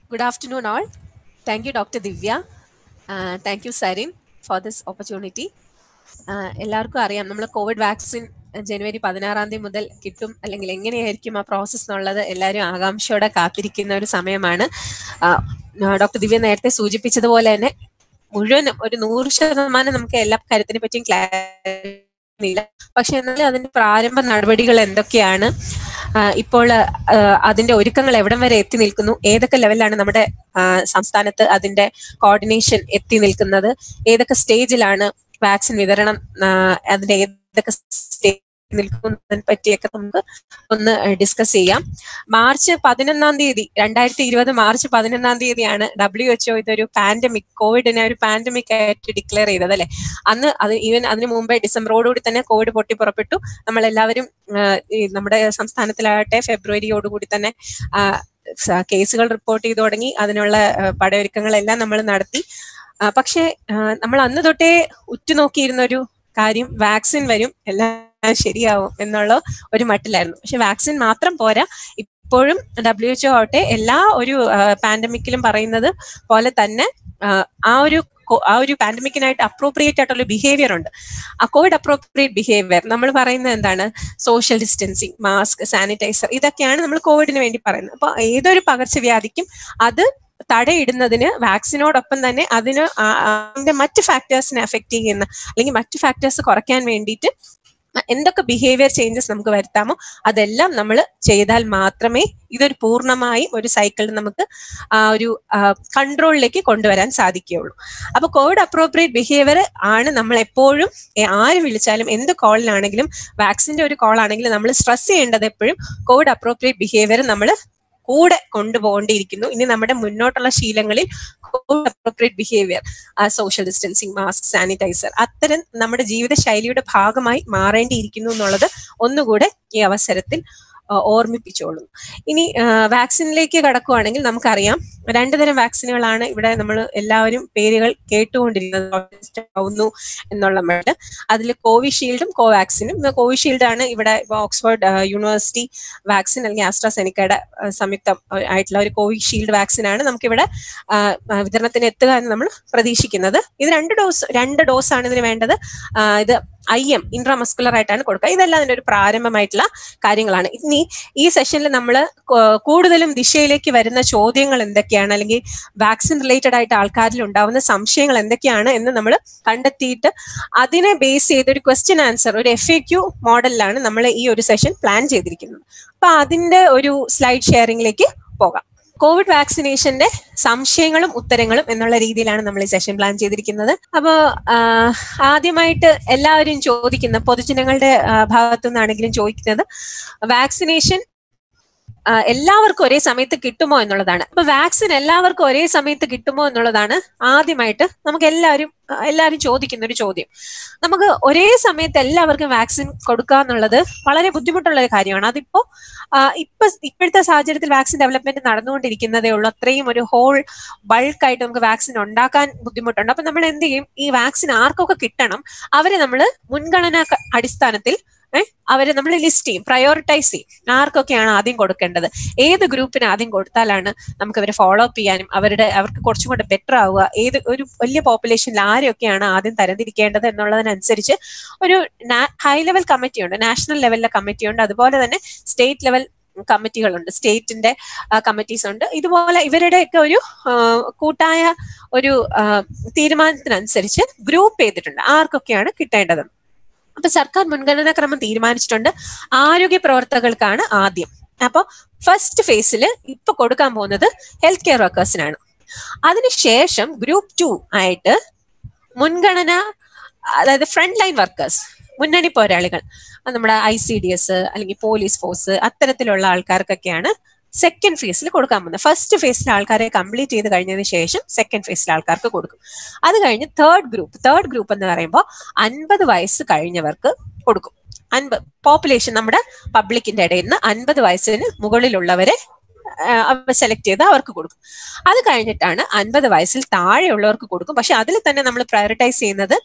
Good afternoon, all. Thank you, Dr. Divya. Uh, thank you, Sarin, for this opportunity. Uh, എല്ലാവർക്കും അറിയാം നമ്മൾ Covid vaccine ജനുവരി പതിനാറാം തീയതി മുതൽ കിട്ടും അല്ലെങ്കിൽ എങ്ങനെയായിരിക്കും ആ പ്രോസസ്സ് എന്നുള്ളത് എല്ലാവരും ആകാംക്ഷയോടെ കാത്തിരിക്കുന്ന ഒരു സമയമാണ് ഡോക്ടർ ദിവ്യ നേരത്തെ സൂചിപ്പിച്ചതുപോലെ തന്നെ മുഴുവൻ ഒരു നൂറ് ശതമാനം നമുക്ക് എല്ലാ കാര്യത്തിനെ പറ്റിയും ക്ലാരില്ല പക്ഷെ എന്നാലും അതിന്റെ പ്രാരംഭ നടപടികൾ എന്തൊക്കെയാണ് ഇപ്പോൾ അതിന്റെ ഒരുക്കങ്ങൾ എവിടം വരെ എത്തി നിൽക്കുന്നു ഏതൊക്കെ ലെവലിലാണ് നമ്മുടെ സംസ്ഥാനത്ത് അതിന്റെ കോർഡിനേഷൻ എത്തി നിൽക്കുന്നത് ഏതൊക്കെ സ്റ്റേജിലാണ് വാക്സിൻ വിതരണം അതിന്റെ ഏതൊക്കെ സ്റ്റേജ് നിൽക്കുന്നതിനെ പറ്റിയൊക്കെ നമുക്ക് ഒന്ന് ഡിസ്കസ് ചെയ്യാം മാർച്ച് പതിനൊന്നാം തീയതി രണ്ടായിരത്തി ഇരുപത് മാർച്ച് പതിനൊന്നാം തീയതിയാണ് ഡബ്ല്യു എച്ച്ഒ ഇതൊരു പാൻഡമിക് കോവിഡിനെ ഒരു പാൻഡമിക് ആയിട്ട് ഡിക്ലെയർ ചെയ്തത് അല്ലെ അന്ന് അത് ഈവൻ അതിനു മുമ്പേ ഡിസംബറോടുകൂടി തന്നെ കോവിഡ് പൊട്ടി പുറപ്പെട്ടു നമ്മൾ എല്ലാവരും നമ്മുടെ സംസ്ഥാനത്തിലാകട്ടെ ഫെബ്രുവരിയോടുകൂടി തന്നെ കേസുകൾ റിപ്പോർട്ട് ചെയ്തു തുടങ്ങി അതിനുള്ള പടയൊരുക്കങ്ങളെല്ലാം നമ്മൾ നടത്തി പക്ഷേ നമ്മൾ അന്ന് തൊട്ടേ ഉറ്റുനോക്കിയിരുന്ന ഒരു കാര്യം വാക്സിൻ വരും എല്ലാം ശരിയാവും എന്നുള്ള ഒരു മട്ടിലായിരുന്നു പക്ഷെ വാക്സിൻ മാത്രം പോരാ ഇപ്പോഴും ഡബ്ല്യു എച്ച്ഒ ആവട്ടെ എല്ലാ ഒരു പാൻഡമിക്കിലും പറയുന്നത് പോലെ തന്നെ ആ ഒരു ആ ഒരു പാൻഡമിക്കിനായിട്ട് അപ്രോപ്രിയേറ്റ് ആയിട്ടുള്ള ബിഹേവിയർ ഉണ്ട് ആ കോവിഡ് അപ്രോപ്രിയേറ്റ് ബിഹേവിയർ നമ്മൾ പറയുന്നത് എന്താണ് സോഷ്യൽ ഡിസ്റ്റൻസിങ് മാസ്ക് സാനിറ്റൈസർ ഇതൊക്കെയാണ് നമ്മൾ കോവിഡിന് വേണ്ടി പറയുന്നത് അപ്പോൾ ഏതൊരു പകർച്ചവ്യാധിക്കും അത് തടയിടുന്നതിന് വാക്സിനോടൊപ്പം തന്നെ അതിന് അതിന്റെ മറ്റ് ഫാക്ടേഴ്സിനെ എഫക്ട് ചെയ്യുന്ന അല്ലെങ്കിൽ മറ്റ് ഫാക്ടേഴ്സ് കുറയ്ക്കാൻ വേണ്ടിയിട്ട് എന്തൊക്കെ ബിഹേവിയർ ചേഞ്ചസ് നമുക്ക് വരുത്താമോ അതെല്ലാം നമ്മൾ ചെയ്താൽ മാത്രമേ ഇതൊരു പൂർണ്ണമായും ഒരു സൈക്കിൾ നമുക്ക് ആ ഒരു കൺട്രോളിലേക്ക് കൊണ്ടുവരാൻ സാധിക്കുകയുള്ളൂ അപ്പൊ കോവിഡ് അപ്രോപ്രിയേറ്റ് ബിഹേവിയർ ആണ് നമ്മൾ എപ്പോഴും ആര് വിളിച്ചാലും എന്ത് കോളിലാണെങ്കിലും വാക്സിന്റെ ഒരു കോൾ ആണെങ്കിലും നമ്മൾ സ്ട്രെസ് ചെയ്യേണ്ടത് എപ്പോഴും കോവിഡ് അപ്രോപ്രിയേറ്റ് ബിഹേവിയർ നമ്മൾ കൂടെ കൊണ്ടുപോകേണ്ടിയിരിക്കുന്നു ഇനി നമ്മുടെ മുന്നോട്ടുള്ള ശീലങ്ങളിൽ appropriate behaviour social distancing mask sanitiser അത്തരം നമ്മുടെ ജീവിത ശൈലിയുടെ ഭാഗമായി മാറേണ്ടിയിരിക്കുന്നു എന്നുള്ളത് ഒന്നുകൂടെ ഈ അവസരത്തിൽ ഓർമ്മിപ്പിച്ചോളും ഇനി വാക്സിനിലേക്ക് കടക്കുവാണെങ്കിൽ നമുക്കറിയാം രണ്ടു തരം വാക്സിനുകളാണ് ഇവിടെ നമ്മൾ എല്ലാവരും പേരുകൾ കേട്ടുകൊണ്ടിരിക്കുന്നത് എന്നുള്ള മട്ട് അതിൽ കോവിഷീൽഡും കോവാക്സിനും കോവിഷീൽഡ് ആണ് ഇവിടെ ഓക്സ്ഫോർഡ് യൂണിവേഴ്സിറ്റി വാക്സിൻ അല്ലെങ്കിൽ ആസ്ട്രാസെനിക്കയുടെ സംയുക്തം ആയിട്ടുള്ള ഒരു കോവിഷീൽഡ് വാക്സിൻ ആണ് നമുക്കിവിടെ വിതരണത്തിന് എത്തുക എന്ന് നമ്മൾ പ്രതീക്ഷിക്കുന്നത് ഇത് രണ്ട് ഡോസ് രണ്ട് ഡോസ് ആണ് ഇതിന് വേണ്ടത് ഇത് ഐ എം ഇൻട്രാമസ്കുലർ ആയിട്ടാണ് കൊടുക്കുക ഇതെല്ലാം അതിന്റെ ഒരു പ്രാരംഭമായിട്ടുള്ള കാര്യങ്ങളാണ് ഇനി ഈ സെഷനിൽ നമ്മൾ കൂടുതലും ദിശയിലേക്ക് വരുന്ന ചോദ്യങ്ങൾ എന്തൊക്കെയാണ് അല്ലെങ്കിൽ വാക്സിൻ റിലേറ്റഡ് ആയിട്ട് ആൾക്കാരിൽ ഉണ്ടാവുന്ന സംശയങ്ങൾ എന്തൊക്കെയാണ് എന്ന് നമ്മൾ കണ്ടെത്തിയിട്ട് അതിനെ ബേസ് ചെയ്ത് ഒരു ക്വസ്റ്റ്യൻ ആൻസർ ഒരു എഫ് എ ക്യു മോഡലിലാണ് നമ്മൾ ഈ ഒരു സെഷൻ പ്ലാൻ ചെയ്തിരിക്കുന്നത് അപ്പൊ അതിന്റെ ഒരു സ്ലൈഡ് ഷെയറിംഗിലേക്ക് പോകാം കോവിഡ് വാക്സിനേഷന്റെ സംശയങ്ങളും ഉത്തരങ്ങളും എന്നുള്ള രീതിയിലാണ് നമ്മൾ ഈ സെഷൻ പ്ലാൻ ചെയ്തിരിക്കുന്നത് അപ്പോൾ ആദ്യമായിട്ട് എല്ലാവരും ചോദിക്കുന്ന പൊതുജനങ്ങളുടെ ഭാഗത്തു നിന്നാണെങ്കിലും ചോദിക്കുന്നത് വാക്സിനേഷൻ എല്ലാവർക്കും ഒരേ സമയത്ത് കിട്ടുമോ എന്നുള്ളതാണ് അപ്പൊ വാക്സിൻ എല്ലാവർക്കും ഒരേ സമയത്ത് കിട്ടുമോ എന്നുള്ളതാണ് ആദ്യമായിട്ട് നമുക്ക് എല്ലാവരും എല്ലാവരും ചോദിക്കുന്ന ഒരു ചോദ്യം നമുക്ക് ഒരേ സമയത്ത് എല്ലാവർക്കും വാക്സിൻ കൊടുക്കുക എന്നുള്ളത് വളരെ ബുദ്ധിമുട്ടുള്ള ഒരു കാര്യമാണ് അതിപ്പോ ഇപ്പൊ ഇപ്പോഴത്തെ സാഹചര്യത്തിൽ വാക്സിൻ ഡെവലപ്മെന്റ് നടന്നുകൊണ്ടിരിക്കുന്നതേ ഉള്ളൂ അത്രയും ഒരു ഹോൾ ബൾക്കായിട്ട് നമുക്ക് വാക്സിൻ ഉണ്ടാക്കാൻ ബുദ്ധിമുട്ടുണ്ട് അപ്പൊ നമ്മൾ എന്ത് ചെയ്യും ഈ വാക്സിൻ ആർക്കൊക്കെ കിട്ടണം അവരെ നമ്മൾ മുൻഗണനാ അടിസ്ഥാനത്തിൽ അവരെ നമ്മൾ ലിസ്റ്റ് ചെയ്യും പ്രയോറിറ്റൈസ് ചെയ്യും ആർക്കൊക്കെയാണ് ആദ്യം കൊടുക്കേണ്ടത് ഏത് ഗ്രൂപ്പിന് ആദ്യം കൊടുത്താലാണ് നമുക്ക് അവരെ ഫോളോ അപ്പ് ചെയ്യാനും അവരുടെ അവർക്ക് കുറച്ചും കൂടെ ബെറ്റർ ആവുക ഏത് ഒരു വലിയ പോപ്പുലേഷനിൽ ആരെയൊക്കെയാണ് ആദ്യം തരംതിരിക്കേണ്ടത് എന്നുള്ളതിനനുസരിച്ച് ഒരു ഹൈ ലെവൽ കമ്മിറ്റി ഉണ്ട് നാഷണൽ ലെവലിലെ കമ്മിറ്റി ഉണ്ട് അതുപോലെ തന്നെ സ്റ്റേറ്റ് ലെവൽ കമ്മിറ്റികളുണ്ട് സ്റ്റേറ്റിന്റെ കമ്മിറ്റീസ് ഉണ്ട് ഇതുപോലെ ഇവരുടെയൊക്കെ ഒരു കൂട്ടായ ഒരു തീരുമാനത്തിനനുസരിച്ച് ഗ്രൂപ്പ് ചെയ്തിട്ടുണ്ട് ആർക്കൊക്കെയാണ് കിട്ടേണ്ടത് അപ്പൊ സർക്കാർ മുൻഗണനാ ക്രമം തീരുമാനിച്ചിട്ടുണ്ട് ആരോഗ്യ പ്രവർത്തകർക്കാണ് ആദ്യം അപ്പൊ ഫസ്റ്റ് ഫേസിൽ ഇപ്പൊ കൊടുക്കാൻ പോകുന്നത് ഹെൽത്ത് കെയർ വർക്കേഴ്സിനാണ് അതിനുശേഷം ഗ്രൂപ്പ് ടു ആയിട്ട് മുൻഗണന അതായത് ഫ്രണ്ട് ലൈൻ വർക്കേഴ്സ് മുന്നണി പോരാളികൾ നമ്മുടെ ഐ സി ഡി എസ് അല്ലെങ്കിൽ പോലീസ് ഫോഴ്സ് അത്തരത്തിലുള്ള ആൾക്കാർക്കൊക്കെയാണ് സെക്കൻഡ് ഫേസിൽ കൊടുക്കാൻ പോകുന്നത് ഫസ്റ്റ് ഫേസിൽ ആൾക്കാരെ കംപ്ലീറ്റ് ചെയ്ത് കഴിഞ്ഞതിന് ശേഷം സെക്കൻഡ് ഫേസിൽ ആൾക്കാർക്ക് കൊടുക്കും അത് കഴിഞ്ഞ് തേർഡ് ഗ്രൂപ്പ് തേർഡ് ഗ്രൂപ്പ് എന്ന് പറയുമ്പോൾ അൻപത് വയസ്സ് കഴിഞ്ഞവർക്ക് കൊടുക്കും അൻപത് പോപ്പുലേഷൻ നമ്മുടെ പബ്ലിക്കിന്റെ ഇടയിൽ നിന്ന് അൻപത് വയസ്സിന് മുകളിലുള്ളവരെ സെലക്ട് ചെയ്ത് അവർക്ക് കൊടുക്കും അത് കഴിഞ്ഞിട്ടാണ് അൻപത് വയസ്സിൽ താഴെയുള്ളവർക്ക് കൊടുക്കും പക്ഷെ അതിൽ തന്നെ നമ്മൾ പ്രയോറിറ്റൈസ് ചെയ്യുന്നത്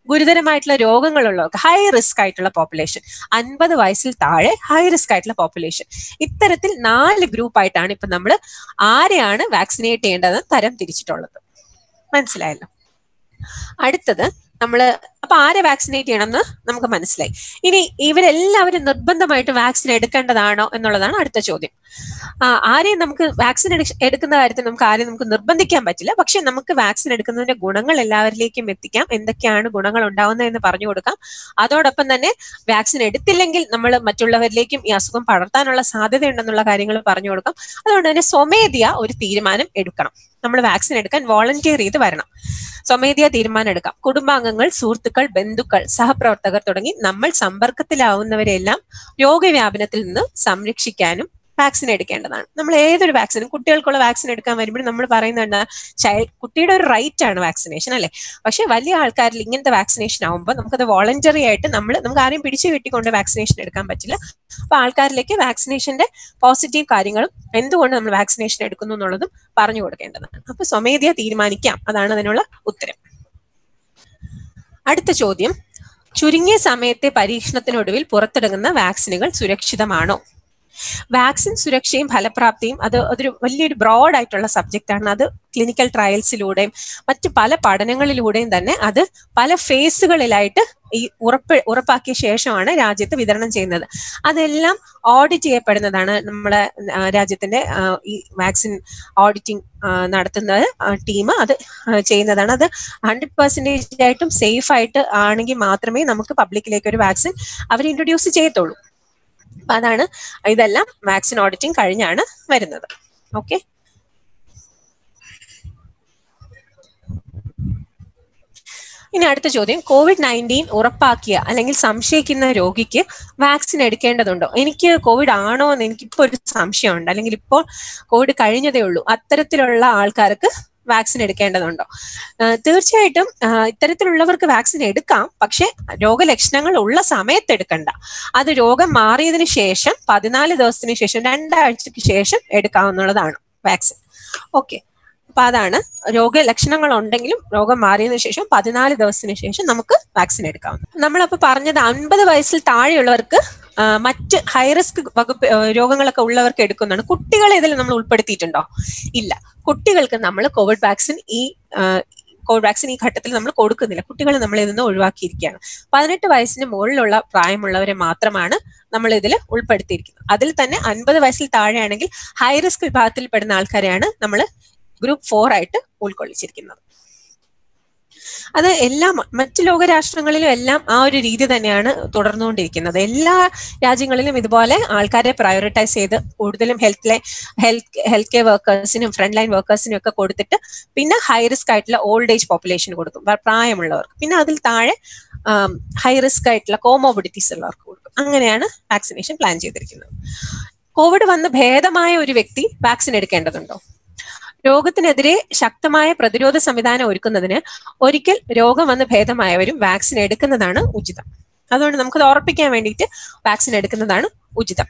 ഗുരുതരമായിട്ടുള്ള രോഗങ്ങളുള്ളവർക്ക് ഹൈ റിസ്ക് ആയിട്ടുള്ള പോപ്പുലേഷൻ അൻപത് വയസ്സിൽ താഴെ ഹൈ റിസ്ക് ആയിട്ടുള്ള പോപ്പുലേഷൻ ഇത്തരത്തിൽ നാല് ഗ്രൂപ്പ് ആയിട്ടാണ് ഇപ്പൊ നമ്മൾ ആരെയാണ് വാക്സിനേറ്റ് ചെയ്യേണ്ടത് തരം തിരിച്ചിട്ടുള്ളത് മനസ്സിലായല്ലോ അടുത്തത് നമ്മൾ അപ്പൊ ആരെ വാക്സിനേറ്റ് ചെയ്യണം എന്ന് നമുക്ക് മനസ്സിലായി ഇനി ഇവരെല്ലാവരും നിർബന്ധമായിട്ട് വാക്സിൻ എടുക്കേണ്ടതാണോ എന്നുള്ളതാണ് അടുത്ത ചോദ്യം ആ, ആരെയും നമുക്ക് വാക്സിൻ എടുക്കുന്ന കാര്യത്തിൽ നമുക്ക് ആരെയും നമുക്ക് നിർബന്ധിക്കാൻ പറ്റില്ല പക്ഷെ നമുക്ക് വാക്സിൻ എടുക്കുന്നതിന്റെ ഗുണങ്ങൾ എല്ലാവരിലേക്കും എത്തിക്കാം എന്തൊക്കെയാണ് ഗുണങ്ങൾ ഉണ്ടാവുന്നതെന്ന് പറഞ്ഞു കൊടുക്കാം അതോടൊപ്പം തന്നെ വാക്സിൻ എടുത്തില്ലെങ്കിൽ നമ്മൾ മറ്റുള്ളവരിലേക്കും ഈ അസുഖം പടർത്താനുള്ള സാധ്യതയുണ്ടെന്നുള്ള കാര്യങ്ങൾ പറഞ്ഞു കൊടുക്കാം അതുകൊണ്ട് തന്നെ സ്വമേധയ ഒരു തീരുമാനം എടുക്കണം നമ്മൾ വാക്സിൻ എടുക്കാൻ വോളണ്ടിയർ ചെയ്ത് വരണം സ്വമേധയാ തീരുമാനം എടുക്കാം കുടുംബാംഗങ്ങൾ സുഹൃത്തുക്കൾ ബന്ധുക്കൾ സഹപ്രവർത്തകർ തുടങ്ങി നമ്മൾ സമ്പർക്കത്തിലാവുന്നവരെല്ലാം രോഗവ്യാപനത്തിൽ നിന്ന് സംരക്ഷിക്കാനും വാക്സിൻ എടുക്കേണ്ടതാണ് നമ്മൾ ഏതൊരു വാക്സിനും കുട്ടികൾക്കുള്ള വാക്സിൻ എടുക്കാൻ വരുമ്പോൾ നമ്മൾ പറയുന്നത് ചൈൽഡ് കുട്ടിയുടെ ഒരു റൈറ്റ് ആണ് വാക്സിനേഷൻ അല്ലെ പക്ഷെ വലിയ ആൾക്കാരിൽ ഇങ്ങനത്തെ വാക്സിനേഷൻ ആകുമ്പോൾ നമുക്കത് വോളണ്ടറി ആയിട്ട് നമ്മൾ നമുക്ക് ആരെയും പിടിച്ചു കെട്ടിക്കൊണ്ട് വാക്സിനേഷൻ എടുക്കാൻ പറ്റില്ല അപ്പൊ ആൾക്കാരിലേക്ക് വാക്സിനേഷന്റെ പോസിറ്റീവ് കാര്യങ്ങളും എന്തുകൊണ്ട് നമ്മൾ വാക്സിനേഷൻ എടുക്കുന്നു എന്നുള്ളതും പറഞ്ഞു കൊടുക്കേണ്ടതാണ് അപ്പൊ സ്വമേധയാ തീരുമാനിക്കാം അതാണ് അതിനുള്ള ഉത്തരം അടുത്ത ചോദ്യം ചുരുങ്ങിയ സമയത്തെ പരീക്ഷണത്തിനൊടുവിൽ പുറത്തിറങ്ങുന്ന വാക്സിനുകൾ സുരക്ഷിതമാണോ വാക്സിൻ സുരക്ഷയും ഫലപ്രാപ്തിയും അത് അതൊരു വലിയൊരു ബ്രോഡ് ആയിട്ടുള്ള സബ്ജക്റ്റ് ആണ് അത് ക്ലിനിക്കൽ ട്രയൽസിലൂടെയും മറ്റു പല പഠനങ്ങളിലൂടെയും തന്നെ അത് പല ഫേസുകളിലായിട്ട് ഈ ഉറപ്പ് ഉറപ്പാക്കിയ ശേഷമാണ് രാജ്യത്ത് വിതരണം ചെയ്യുന്നത് അതെല്ലാം ഓഡിറ്റ് ചെയ്യപ്പെടുന്നതാണ് നമ്മളെ ആ, രാജ്യത്തിന്റെ ആ, ഈ വാക്സിൻ ഓഡിറ്റിംഗ് നടത്തുന്ന ടീം അത് ആ, ചെയ്യുന്നതാണ് അത് ഹൺഡ്രഡ് പെർസെൻറ്റേജ് ആയിട്ടും സേഫ് ആയിട്ട് ആണെങ്കിൽ മാത്രമേ നമുക്ക് പബ്ലിക്കിലേക്ക് ഒരു വാക്സിൻ അവർ ഇൻട്രൊഡ്യൂസ് ചെയ്യത്തുള്ളൂ അപ്പൊ അതാണ് ഇതെല്ലാം വാക്സിൻ ഓഡിറ്റിംഗ് കഴിഞ്ഞാണ് വരുന്നത് ഓക്കെ ഇനി അടുത്ത ചോദ്യം കോവിഡ് നയൻറ്റീൻ ഉറപ്പാക്കിയ അല്ലെങ്കിൽ സംശയിക്കുന്ന രോഗിക്ക് വാക്സിൻ എടുക്കേണ്ടതുണ്ടോ എനിക്ക് കോവിഡ് ആണോ എന്ന് എനിക്കിപ്പോൾ ഒരു സംശയമുണ്ട് അല്ലെങ്കിൽ ഇപ്പോൾ കോവിഡ് കഴിഞ്ഞതേ ഉള്ളൂ അത്തരത്തിലുള്ള ആൾക്കാർക്ക് വാക്സിൻ എടുക്കേണ്ടതുണ്ടോ ആഹ് തീർച്ചയായിട്ടും ആഹ് ഇത്തരത്തിലുള്ളവർക്ക് വാക്സിൻ എടുക്കാം പക്ഷെ രോഗലക്ഷണങ്ങൾ ഉള്ള സമയത്ത് എടുക്കണ്ട അത് രോഗം മാറിയതിന് ശേഷം പതിനാല് ദിവസത്തിന് ശേഷം രണ്ടാഴ്ചക്ക് ശേഷം എടുക്കാവുന്നതാണ് വാക്സിൻ ഓക്കെ അപ്പൊ അതാണ് രോഗലക്ഷണങ്ങൾ ഉണ്ടെങ്കിലും രോഗം മാറിയതിനു ശേഷം പതിനാല് ദിവസത്തിന് ശേഷം നമുക്ക് വാക്സിൻ എടുക്കാവുന്നത് നമ്മളപ്പോ പറഞ്ഞത് അൻപത് വയസ്സിൽ താഴെയുള്ളവർക്ക് ആ, മറ്റ് ഹൈറിസ്ക് വകുപ്പ് ആ, രോഗങ്ങളൊക്കെ ഉള്ളവർക്ക് എടുക്കുന്നതാണ് കുട്ടികളെ ഇതിൽ നമ്മൾ ഉൾപ്പെടുത്തിയിട്ടുണ്ടോ ഇല്ല കുട്ടികൾക്ക് നമ്മൾ കോവിഡ് വാക്സിൻ ഈ ആ, കോവിഡ് വാക്സിൻ ഈ ഘട്ടത്തിൽ നമ്മൾ കൊടുക്കുന്നില്ല കുട്ടികളെ നമ്മൾ ഇതിൽ നിന്ന് ഒഴിവാക്കിയിരിക്കുകയാണ് പതിനെട്ട് വയസ്സിന് മുകളിലുള്ള പ്രായമുള്ളവരെ മാത്രമാണ് നമ്മൾ ഇതിൽ ഉൾപ്പെടുത്തിയിരിക്കുന്നത് അതിൽ തന്നെ അൻപത് വയസ്സിൽ താഴെയാണെങ്കിൽ ഹൈ റിസ്ക് വിഭാഗത്തിൽ പെടുന്ന ആൾക്കാരെയാണ് നമ്മൾ ഗ്രൂപ്പ് ഫോർ ആയിട്ട് ഉൾക്കൊള്ളിച്ചിരിക്കുന്നത് അത് എല്ലാ മ- മറ്റ് ലോകരാഷ്ട്രങ്ങളിലും എല്ലാം ആ ഒരു രീതി തന്നെയാണ് തുടർന്നുകൊണ്ടിരിക്കുന്നത് എല്ലാ രാജ്യങ്ങളിലും ഇതുപോലെ ആൾക്കാരെ പ്രയോറിറ്റൈസ് ചെയ്ത് കൂടുതലും ഹെൽത്ത് ഹെൽത്ത് ഹെൽത്ത് കെയർ വർക്കേഴ്സിനും ഫ്രണ്ട് ലൈൻ വർക്കേഴ്സിനും ഒക്കെ കൊടുത്തിട്ട് പിന്നെ ഹൈ റിസ്ക് ആയിട്ടുള്ള ഓൾഡ് ഏജ് പോപ്പുലേഷൻ കൊടുക്കും പ്ര- പ്രായമുള്ളവർക്ക് പിന്നെ അതിൽ താഴെ ഹൈ റിസ്ക് ആയിട്ടുള്ള കോമോബിഡിറ്റീസ് ഉള്ളവർക്ക് കൊടുക്കും അങ്ങനെയാണ് വാക്സിനേഷൻ പ്ലാൻ ചെയ്തിരിക്കുന്നത് കോവിഡ് വന്ന് ഭേദമായ ഒരു വ്യക്തി വാക്സിൻ എടുക്കേണ്ടതുണ്ടോ രോഗത്തിനെതിരെ ശക്തമായ പ്രതിരോധ സംവിധാനം ഒരുക്കുന്നതിന് ഒരിക്കൽ രോഗം വന്ന് ഭേദമായവരും വാക്സിൻ എടുക്കുന്നതാണ് ഉചിതം അതുകൊണ്ട് നമുക്കത് ഉറപ്പിക്കാൻ വേണ്ടിയിട്ട് വാക്സിൻ എടുക്കുന്നതാണ് ഉചിതം